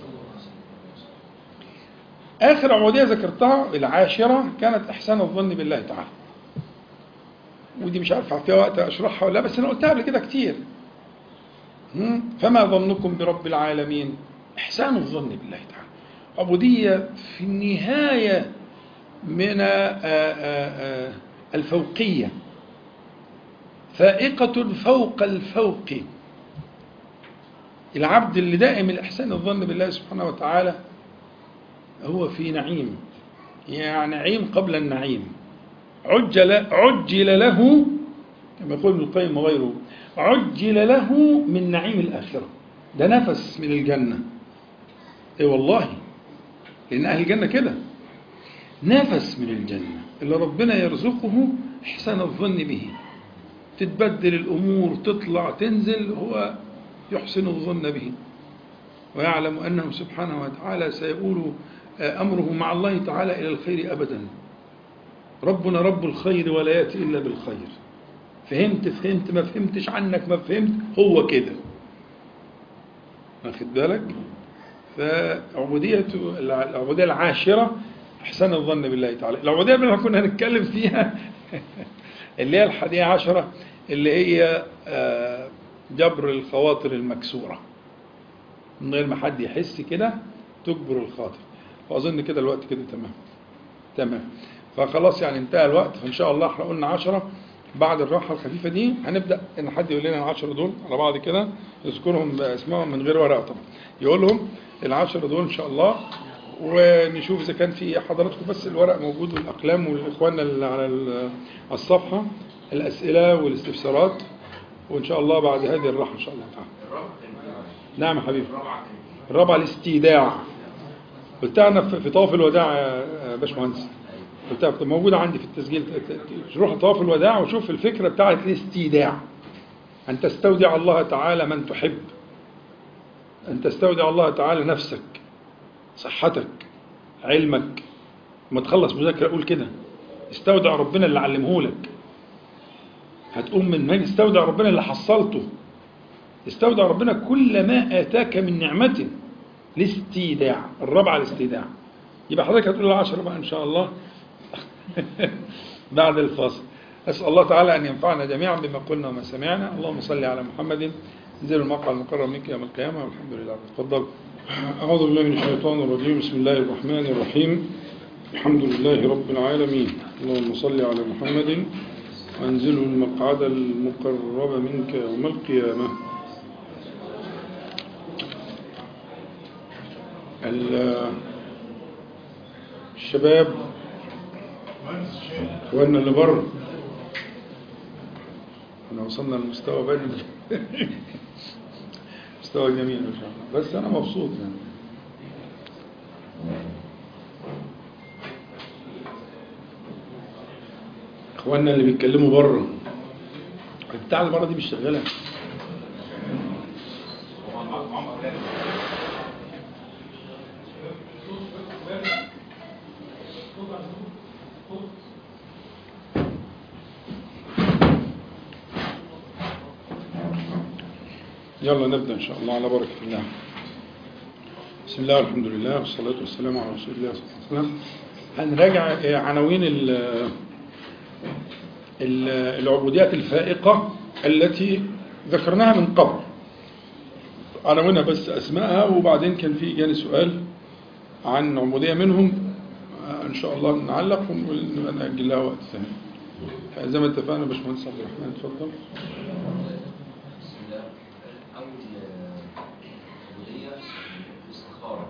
اخر عبوديه ذكرتها العاشره كانت احسان الظن بالله تعالى ودي مش عارف فيها وقت اشرحها ولا لا، بس انا قلتها قبل كده كتير مم. فما ظنكم برب العالمين احسان الظن بالله تعالى عبوديه في النهايه من آه، آه، آه، الفوقيه فائقه فوق الفوق العبد اللي دائم الاحسان الظن بالله سبحانه وتعالى هو في نعيم يعني نعيم قبل النعيم عجل عجل له كما يقول ابن القيم وغيره عجل له من نعيم الآخرة ده نفس من الجنة اي والله لأن أهل الجنة كده نفس من الجنة اللي ربنا يرزقه إحسان الظن به تتبدل الأمور تطلع تنزل هو يحسن الظن به ويعلم أنه سبحانه وتعالى سيقول أمره مع الله تعالى إلى الخير أبدا ربنا رب الخير ولا يأتي إلا بالخير فهمت فهمت ما فهمتش عنك ما فهمت هو كده واخد بالك فعبودية العبودية العاشرة إحسان الظن بالله تعالى العبودية اللي كنا هنتكلم فيها اللي هي الحادية عشرة اللي هي آه، جبر الخواطر المكسورة من غير ما حد يحس كده تجبر الخاطر وأظن كده الوقت كده تمام تمام فخلاص يعني انتهى الوقت فإن شاء الله احنا قلنا عشرة بعد الراحة الخفيفة دي هنبدأ إن حد يقول لنا العشرة دول على بعض كده يذكرهم باسمائهم من غير ورقة طبعا يقولهم العشرة دول إن شاء الله ونشوف إذا كان في حضراتكم بس الورق موجود والأقلام والإخواننا اللي على ال- على الصفحة الأسئلة والاستفسارات وإن شاء الله بعد هذه الراحة إن شاء الله تعالى نعم يا حبيبي الرابعة الاستيداع قلتها أنا في في طواف الوداع يا يا باشمهندس قلتها موجودة عندي في التسجيل ت- ت- تروح طواف الوداع وشوف الفكرة بتاعت الاستيداع أن تستودع الله تعالى من تحب أن تستودع الله تعالى نفسك صحتك علمك لما تخلص مذاكرة قول كده استودع ربنا اللي علمه لك هتقوم من هنا استودع ربنا اللي حصلته استودع ربنا كل ما آتاك من نعمة الاستيداع الرابعة الاستيداع يبقى حضرتك هتقول العشرة بقى إن شاء الله بعد الفاصل أسأل الله تعالى أن ينفعنا جميعا بما قلنا وما سمعنا اللهم صل على محمد انزل المقعد المقرب منك يوم القيامة والحمد لله تفضل أعوذ بالله من الشيطان الرجيم بسم الله الرحمن الرحيم الحمد لله رب العالمين اللهم صل على محمد وانزله المقعد المقرب منك يوم القيامة ال- الشباب اخواننا اللي بره احنا وصلنا لمستوى بين مستوى جميل ان شاء الله بس انا مبسوط يعني اخواننا اللي بيتكلموا بره بتاع اللي بره دي مش شغاله يلا نبدأ إن شاء الله على بركة الله بسم الله والحمد لله والصلاة والسلام على رسول الله صلى الله عليه وسلم هنراجع عناوين ال ال العبوديات الفائقة التي ذكرناها من قبل عناوينها بس أسمائها وبعدين كان في جاني سؤال عن عبودية منهم إن شاء الله نعلق ونقول نأجل لها وقت ثاني زي ما اتفقنا باشمهندس عبد الرحمن اتفضل بسم الله أول عبودية الاستخارة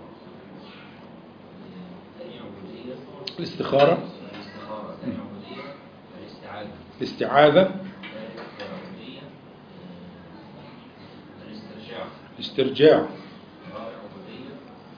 ثاني عبودية الاستخارة الاستخارة ثاني عبودية الاستعاذة الاستعاذة ثالث عبودية آه، الاسترجاع الاسترجاع رابع عبودية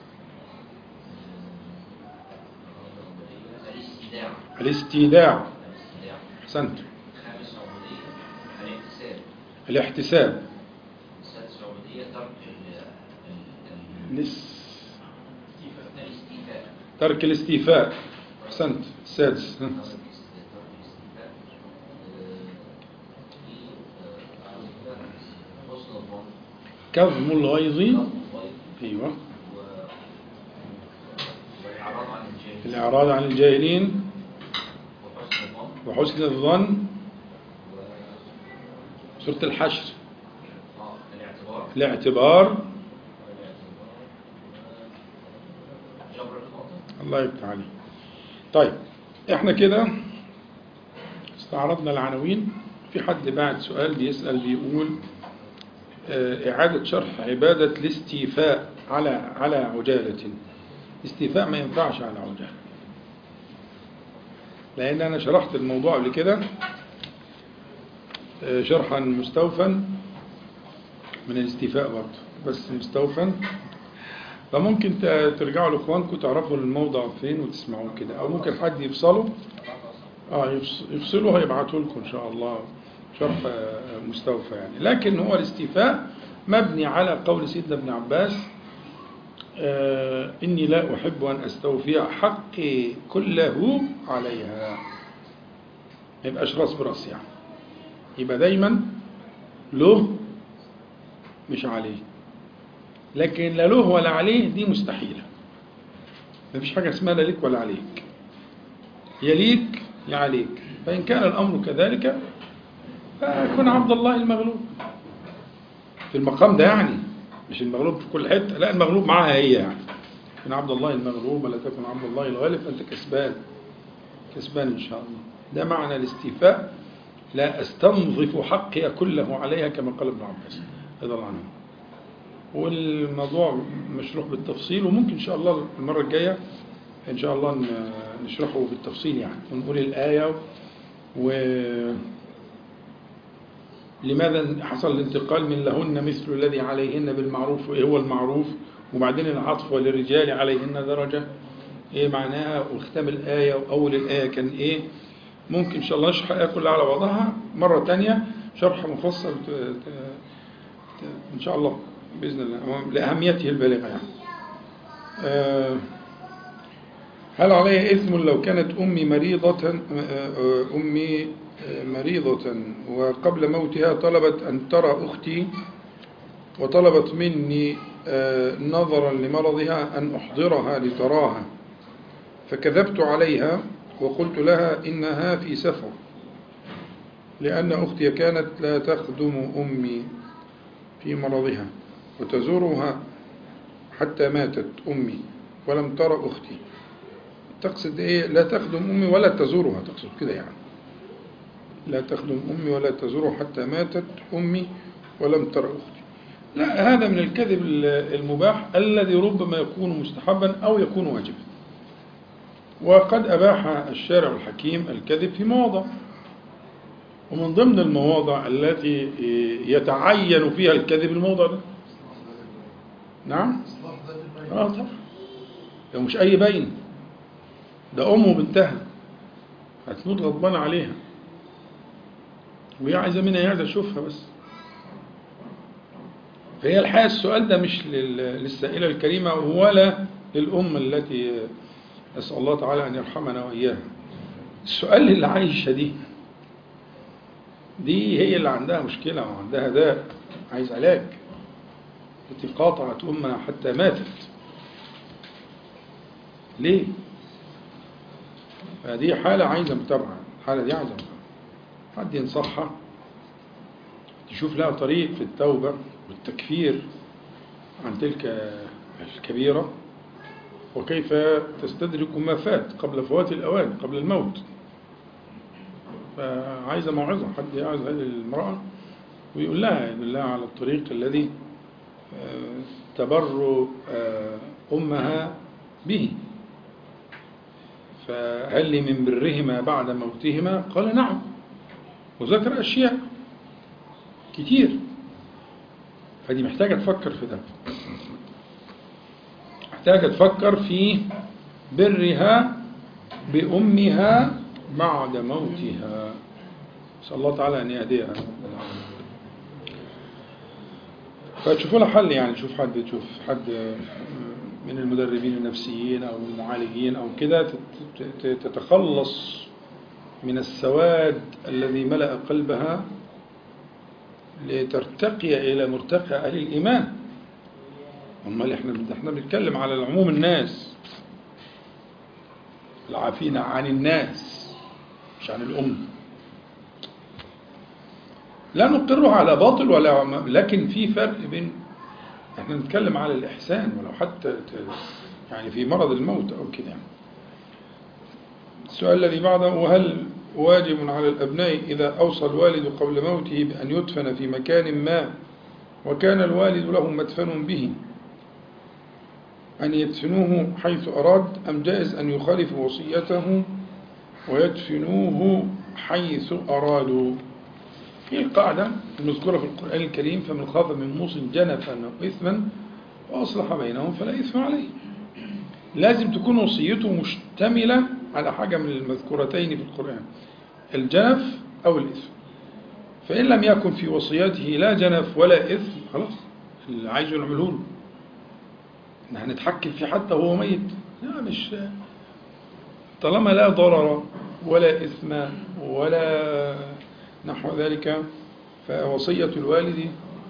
رابع عبودية الاستيداع الاستيداع الاستيداع أحسنت خامس عبودية الاحتساب الاحتساب سادس عبودية ترك ال- ال- ال- الاس- الاستيفاء ترك الاستيفاء أحسنت السادس ها. حسن الظن كظم الغيظ الغيظ أيوة و- والإعراض عن الجاهل الإعراض عن الجاهلين وحسن الظن وحسن الظن و- سورة الحشر آه، الاعتبار الاعتبار والاعتبار و- جبر الخاطر الله يفتح عليك طيب احنا كده استعرضنا العناوين في حد بعد سؤال بيسأل بيقول آه، إعادة شرح عبادة الاستيفاء على على عجالة استيفاء ما ينفعش على عجالة لأن أنا شرحت الموضوع قبل كده آه، شرحا مستوفا من الاستيفاء برضه بس مستوفا فممكن ت- ترجعوا لاخوانكم تعرفوا الموضع فين وتسمعوه كده او ممكن حد يفصله اه يفص- يفصله هيبعته لكم ان شاء الله شرح آه، مستوفى يعني لكن هو الاستيفاء مبني على قول سيدنا ابن عباس آه إني لا أحب أن أستوفي حقي كله عليها ما يبقاش راس براس يعني يبقى دايما له مش عليه لكن لا له ولا عليه دي مستحيلة مفيش حاجة اسمها لا ليك ولا عليك يا ليك يا عليك فإن كان الأمر كذلك فكن عبد الله المغلوب في المقام ده يعني مش المغلوب في كل حتة لا المغلوب معاها هي يعني كن عبد الله المغلوب ولا تكن عبد الله الغالب فأنت كسبان كسبان إن شاء الله ده معنى الاستيفاء لا أستنظف حقي كله عليها كما قال ابن عباس رضي الله عنه والموضوع مشروح بالتفصيل وممكن إن شاء الله المرة الجاية إن شاء الله ن- نشرحه بالتفصيل يعني ونقول الآية و لماذا حصل الانتقال من لهن مثل الذي عليهن بالمعروف وإيه هو المعروف وبعدين العطف وللرجال عليهن درجة إيه معناها وختام الآية وأول الآية كان إيه ممكن إن شاء الله نشرح الآية كلها على بعضها مرة تانية شرح مفصل ت- ت- ت- إن شاء الله بإذن الله لأهميته البالغة يعني آه، هل علي إثم لو كانت أمي مريضة آه، أمي آه، مريضة وقبل موتها طلبت أن ترى أختي وطلبت مني آه، نظرا لمرضها أن أحضرها لتراها فكذبت عليها وقلت لها إنها في سفر لأن أختي كانت لا تخدم أمي في مرضها وتزورها حتى ماتت أمي ولم ترى أختي تقصد إيه لا تخدم أمي ولا تزورها تقصد كده يعني لا تخدم أمي ولا تزورها حتى ماتت أمي ولم ترى أختي لا هذا من الكذب المباح الذي ربما يكون مستحبا أو يكون واجبا وقد أباح الشارع الحكيم الكذب في مواضع ومن ضمن المواضع التي يتعين فيها الكذب الموضع ده نعم اه طبعا ده مش اي بين ده امه وبنتها هتموت غضبانه عليها وهي عايزة منها هي عايزة تشوفها بس فهي الحقيقة السؤال ده مش لل- للسائلة الكريمة ولا للأم التي نسأل الله تعالى أن يرحمنا وإياها السؤال اللي عايشة دي دي هي اللي عندها مشكلة وعندها داء عايز علاج التي قاطعت أمها حتى ماتت ليه؟ فدي حالة عايزة متابعة الحالة دي عايزة متابعة حد ينصحها تشوف لها طريق في التوبة والتكفير عن تلك الكبيرة وكيف تستدرك ما فات قبل فوات الأوان قبل الموت فعايزة موعظة حد يعظ هذه المرأة ويقول لها يقول لها على الطريق الذي آه، تبر آه، أمها به فهل لي من برهما بعد موتهما قال نعم وذكر أشياء كتير فدي محتاجة تفكر في ده محتاجة تفكر في برها بأمها بعد موتها نسأل الله تعالى أن يهديها فتشوفوا لها حل يعني تشوف حد تشوف حد من المدربين النفسيين أو المعالجين أو كده تت- تت- تتخلص من السواد الذي ملأ قلبها لترتقي إلى مرتقى أهل الإيمان امال احنا احنا بنتكلم على العموم الناس العافين عن الناس مش عن الأم لا نقره على باطل ولا لكن في فرق بين احنا نتكلم على الإحسان ولو حتى ت- يعني في مرض الموت أو كده يعني. السؤال الذي بعده وهل واجب على الأبناء إذا أوصى الوالد قبل موته بأن يدفن في مكان ما وكان الوالد لهم مدفن به أن يدفنوه حيث أراد أم جائز أن يخالفوا وصيته ويدفنوه حيث أرادوا في القاعدة المذكورة في القرآن الكريم فمن خاف من موص جنفا أو إثما وأصلح بينهم فلا إثم عليه لازم تكون وصيته مشتملة على حاجة من المذكورتين في القرآن الجنف أو الإثم فإن لم يكن في وصيته لا جنف ولا إثم خلاص اللي عايزه نعمله له إحنا هنتحكم فيه حتى وهو ميت لا مش طالما لا ضرر ولا إثم ولا نحو ذلك فوصية الوالد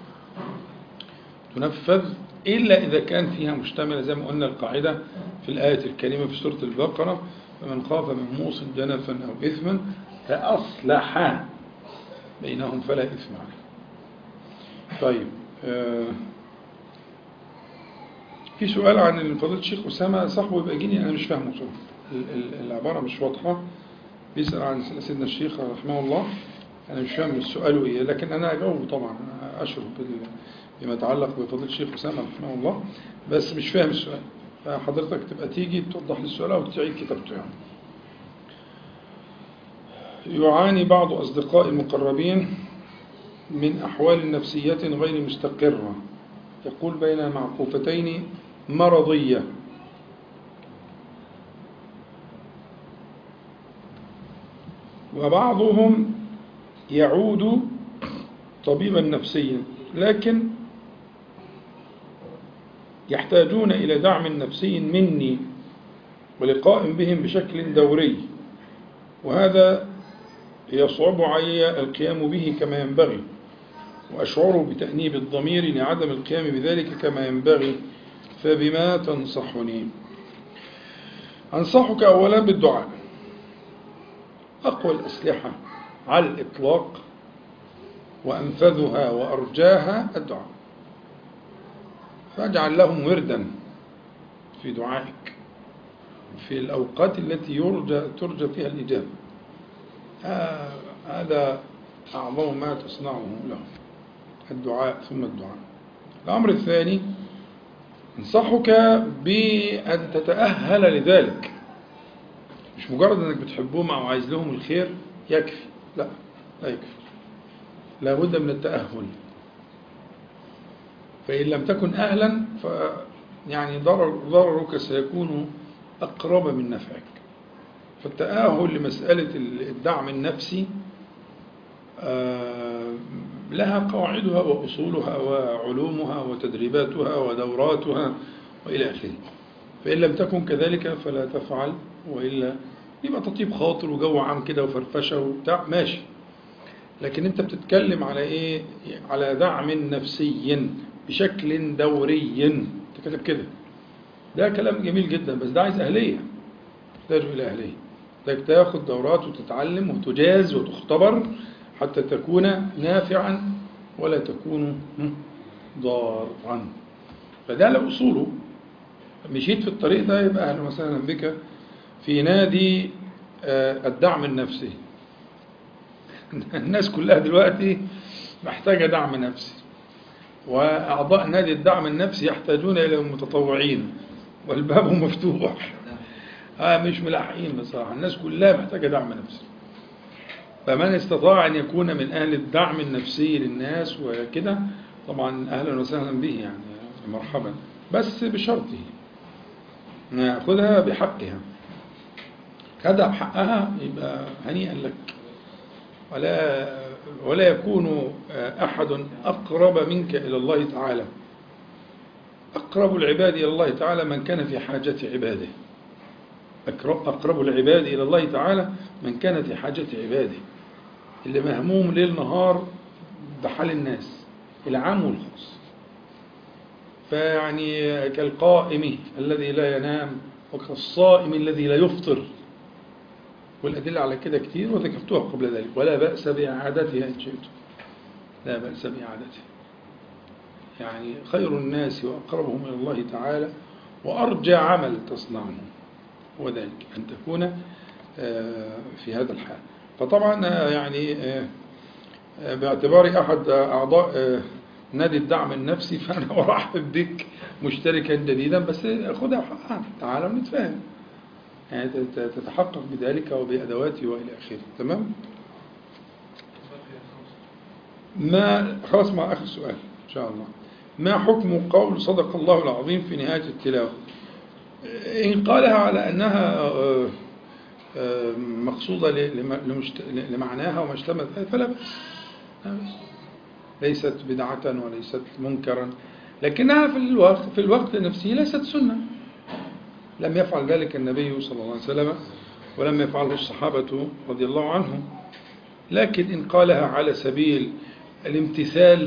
تنفذ إلا إذا كان فيها مشتملة زي ما قلنا القاعدة في الآية الكريمة في سورة البقرة فمن خاف من موص جنفا أو إثما فأصلح بينهم فلا إثم عليه طيب آه في سؤال عن فضيلة الشيخ أسامة صاحبه يبقى جيني أنا مش فاهمه صراحة ال- ال- العبارة مش واضحة بيسأل عن سيدنا الشيخ رحمه الله أنا مش فاهم السؤال إيه لكن أنا أجاوب طبعا أنا أشرف بال- بما يتعلق بفضيلة الشيخ أسامة رحمه الله بس مش فاهم السؤال فحضرتك تبقى تيجي توضح لي السؤال أو تعيد كتابته يعني يعاني بعض أصدقاء المقربين من أحوال نفسية غير مستقرة يقول بين معقوفتين مرضية وبعضهم يعود طبيبا نفسيا لكن يحتاجون إلى دعم نفسي مني ولقاء بهم بشكل دوري وهذا يصعب علي القيام به كما ينبغي وأشعر بتأنيب الضمير لعدم القيام بذلك كما ينبغي فبما تنصحني أنصحك أولا بالدعاء أقوى الأسلحة على الإطلاق وأنفذها وأرجاها الدعاء فاجعل لهم وردا في دعائك في الأوقات التي يرجى ترجى فيها الإجابة آه، هذا أعظم ما تصنعه لهم الدعاء ثم الدعاء الأمر الثاني انصحك بأن تتأهل لذلك مش مجرد أنك بتحبهم أو عايز لهم الخير يكفي لا لا يكفي لابد من التأهل فإن لم تكن أهلا ف يعني ضرر ضررك سيكون أقرب من نفعك فالتأهل لمسألة الدعم النفسي آه، لها قواعدها وأصولها وعلومها وتدريباتها ودوراتها وإلى آخره فإن لم تكن كذلك فلا تفعل وإلا يبقى تطيب خاطر وجو عام كده وفرفشة وبتاع ماشي لكن أنت بتتكلم على إيه على دعم نفسي بشكل دوري أنت كاتب كده ده كلام جميل جدا بس ده عايز أهلية يحتاج إلى أهلية بدك تاخد دورات وتتعلم وتجاز وتختبر حتى تكون نافعا ولا تكون ضارا فده له أصوله مشيت في الطريق ده يبقى أهلا وسهلا بك في نادي آه، الدعم النفسي الناس كلها دلوقتي محتاجة دعم نفسي وأعضاء نادي الدعم النفسي يحتاجون إلى المتطوعين والباب مفتوح آه مش ملاحقين بصراحة الناس كلها محتاجة دعم نفسي فمن استطاع أن يكون من أهل الدعم النفسي للناس وكده طبعا أهلا وسهلا به يعني مرحبا بس بشرطه ناخذها بحقها خدها بحقها يبقى هنيئا لك ولا ولا يكون أحد أقرب منك إلى الله تعالى أقرب العباد إلى الله تعالى من كان في حاجة عباده أقرب, أقرب العباد إلى الله تعالى من كان في حاجة عباده اللي مهموم ليل نهار بحال الناس العام والخاص فيعني كالقائم الذي لا ينام وكالصائم الذي لا يفطر والأدلة على كده كتير وذكرتها قبل ذلك ولا بأس بإعادتها إن شئتم لا بأس بإعادتها يعني خير الناس وأقربهم إلى الله تعالى وأرجى عمل تصنعه هو ذلك أن تكون آه، في هذا الحال فطبعا آه، يعني آه، آه، باعتباري أحد أعضاء آه، نادي الدعم النفسي فأنا أرحب بك مشتركا جديدا بس خدها حقها تعال ونتفاهم يعني تت- تتحقق بذلك وبأدواته وإلى آخره تمام ما خلاص مع آخر سؤال إن شاء الله ما حكم قول صدق الله العظيم في نهاية التلاوة إن قالها على أنها آه، آه، مقصودة ل- لم- لمشت- لمعناها وما اشتملت عليه فلا بأس لا بأس. ليست بدعة وليست منكرا لكنها في الوقت في الوقت نفسه ليست سنة لم يفعل ذلك النبي صلى الله عليه وسلم ولم يفعله الصحابة رضي الله عنهم لكن إن قالها على سبيل الامتثال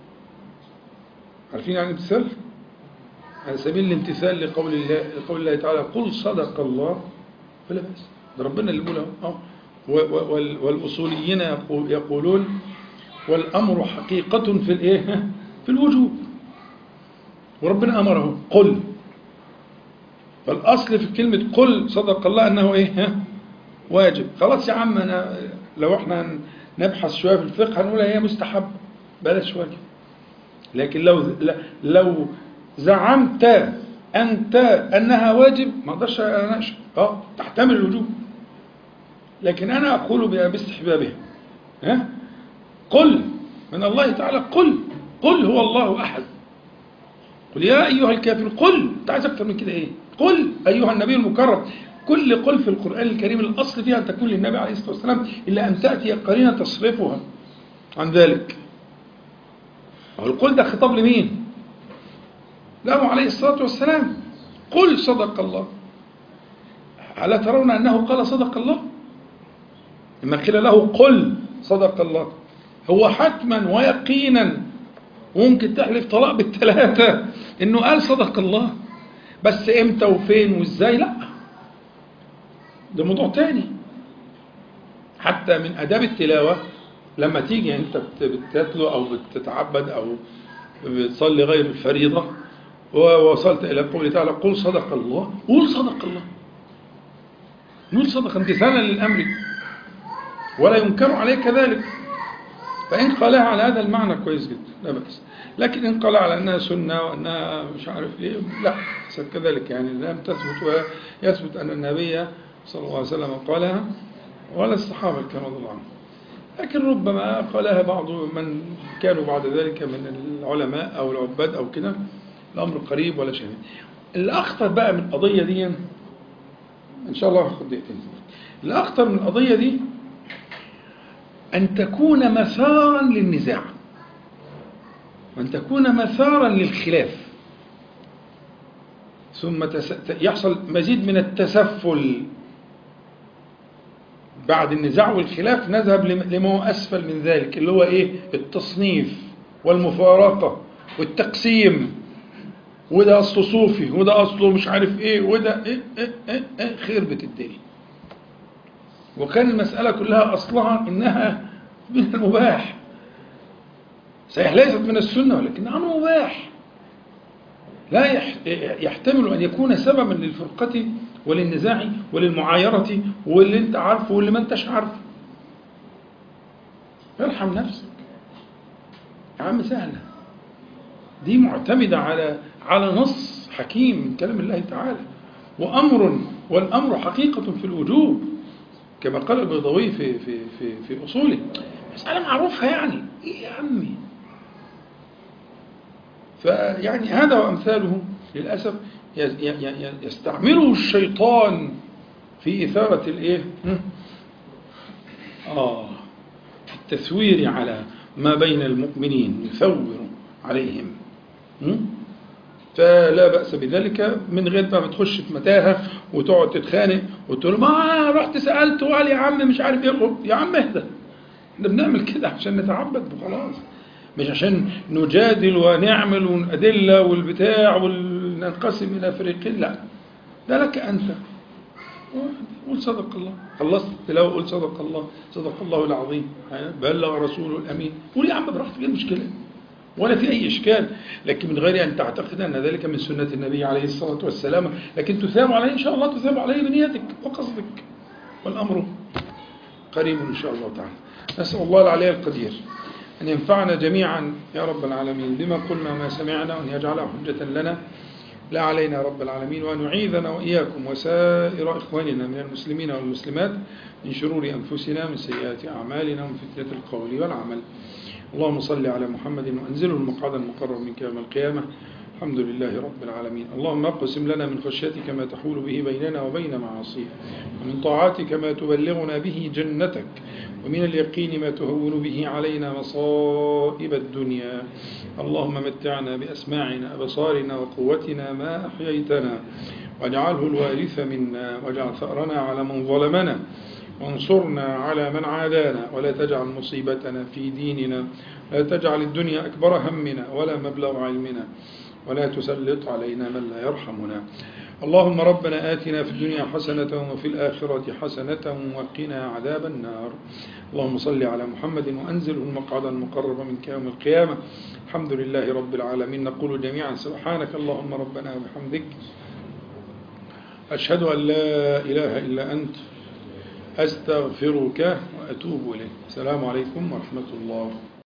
عارفين يعني الامتثال؟ على سبيل الامتثال لقول الله لقول الله تعالى قل صدق الله فلا بأس ده ربنا اللي بيقول اهو و- و- وال- والأصوليين يقول- يقولون والأمر حقيقة في الإيه؟ في الوجوب وربنا أمره قل فالأصل في كلمة قل صدق الله أنه إيه؟ ها؟ واجب خلاص يا عم أنا لو إحنا نبحث شوية في الفقه هنقول هي مستحب بلاش واجب لكن لو لو زعمت أنت أنها واجب ما أقدرش أناقشك أه تحتمل الوجوب لكن أنا أقول باستحبابها ها قل من الله تعالى قل قل هو الله أحد قل يا أيها الكافر قل أنت عايز أكتر من كده إيه قل أيها النبي المكرم كل قل في القرآن الكريم الأصل فيها أن تكون للنبي عليه الصلاة والسلام إلا أن تأتي قرينة تصرفها عن ذلك هو القل ده خطاب لمين له عليه الصلاة والسلام قل صدق الله ألا ترون أنه قال صدق الله لما قيل له قل صدق الله هو حتما ويقينا وممكن تحلف طلاق بالثلاثة انه قال صدق الله بس امتى وفين وازاي لا ده موضوع تاني حتى من اداب التلاوة لما تيجي انت بت- بتتلو او بتتعبد او بتصلي غير الفريضة ووصلت الى قوله تعالى قل صدق الله قول صدق الله نقول صدق امتثالا للامر ولا ينكر عليك ذلك فإن قالها على هذا المعنى كويس جدا لا بأس لكن إن قال على أنها سنة وأنها مش عارف إيه لا ليست كذلك يعني لم تثبت ويثبت أن النبي صلى الله عليه وسلم قالها ولا الصحابة الكرام رضي الله عنهم لكن ربما قالها بعض من كانوا بعد ذلك من العلماء أو العباد أو كده الأمر قريب ولا شيء الأخطر بقى من القضية دي إن شاء الله هاخد دقيقتين الأخطر من القضية دي أن تكون مثارا للنزاع وأن تكون مثارا للخلاف ثم تس... يحصل مزيد من التسفل بعد النزاع والخلاف نذهب لم- لما هو أسفل من ذلك اللي هو إيه التصنيف والمفارقة والتقسيم وده أصله صوفي وده أصله مش عارف إيه وده إيه إيه إيه, إيه خربت الدنيا وكان المسألة كلها أصلها إنها من المباح صحيح ليست من السنة ولكنها أمر مباح لا يح- يحتمل أن يكون سببا للفرقة وللنزاع وللمعايرة واللي أنت عارفه واللي ما أنتش عارفه ارحم نفسك يا عم سهلة دي معتمدة على على نص حكيم من كلام الله تعالى وأمر والأمر حقيقة في الوجوب كما قال البيضاوي في في في في أصوله مسألة معروفة يعني إيه يا عمي فيعني هذا وأمثاله للأسف ي- ي- ي- يستعمله الشيطان في إثارة الإيه؟ هم؟ آه التثوير على ما بين المؤمنين يثور عليهم هم؟ فلا بأس بذلك من غير ما تخش في متاهة وتقعد تتخانق وتقول ما رحت سألت وقال يا عم مش عارف ايه يا عم اهدى احنا بنعمل كده عشان نتعبد وخلاص مش عشان نجادل ونعمل والأدلة والبتاع وننقسم إلى فريقين لا ده لك أنت قول صدق الله خلصت التلاوة قول صدق الله صدق الله العظيم بلغ رسوله الأمين قول يا عم براحتك ايه المشكلة ولا في أي إشكال لكن من غير أن تعتقد أن ذلك من سنة النبي عليه الصلاة والسلام لكن تثاب عليه إن شاء الله تثاب عليه بنيتك وقصدك والأمر قريب إن شاء الله تعالى نسأل الله العلي القدير أن ينفعنا جميعا يا رب العالمين بما قلنا ما سمعنا وأن يجعله حجة لنا لا علينا يا رب العالمين وأن يعيذنا وإياكم وسائر إخواننا من المسلمين والمسلمات من شرور أنفسنا من سيئات أعمالنا ومن فتنة القول والعمل اللهم صل على محمد وأنزله المقعد المقرر منك يوم القيامة الحمد لله رب العالمين اللهم اقسم لنا من خشيتك ما تحول به بيننا وبين معاصيك ومن طاعتك ما تبلغنا به جنتك ومن اليقين ما تهون به علينا مصائب الدنيا اللهم متعنا بأسماعنا أبصارنا وقوتنا ما أحييتنا واجعله الوارث منا واجعل ثأرنا على من ظلمنا وانصرنا على من عادانا ولا تجعل مصيبتنا في ديننا لا تجعل الدنيا أكبر همنا ولا مبلغ علمنا ولا تسلط علينا من لا يرحمنا اللهم ربنا آتنا في الدنيا حسنة وفي الآخرة حسنة وقنا عذاب النار اللهم صل على محمد وأنزله المقعد المقرب منك يوم القيامة الحمد لله رب العالمين نقول جميعا سبحانك اللهم ربنا وبحمدك أشهد أن لا إله إلا أنت أستغفرك وأتوب إليك السلام عليكم ورحمة الله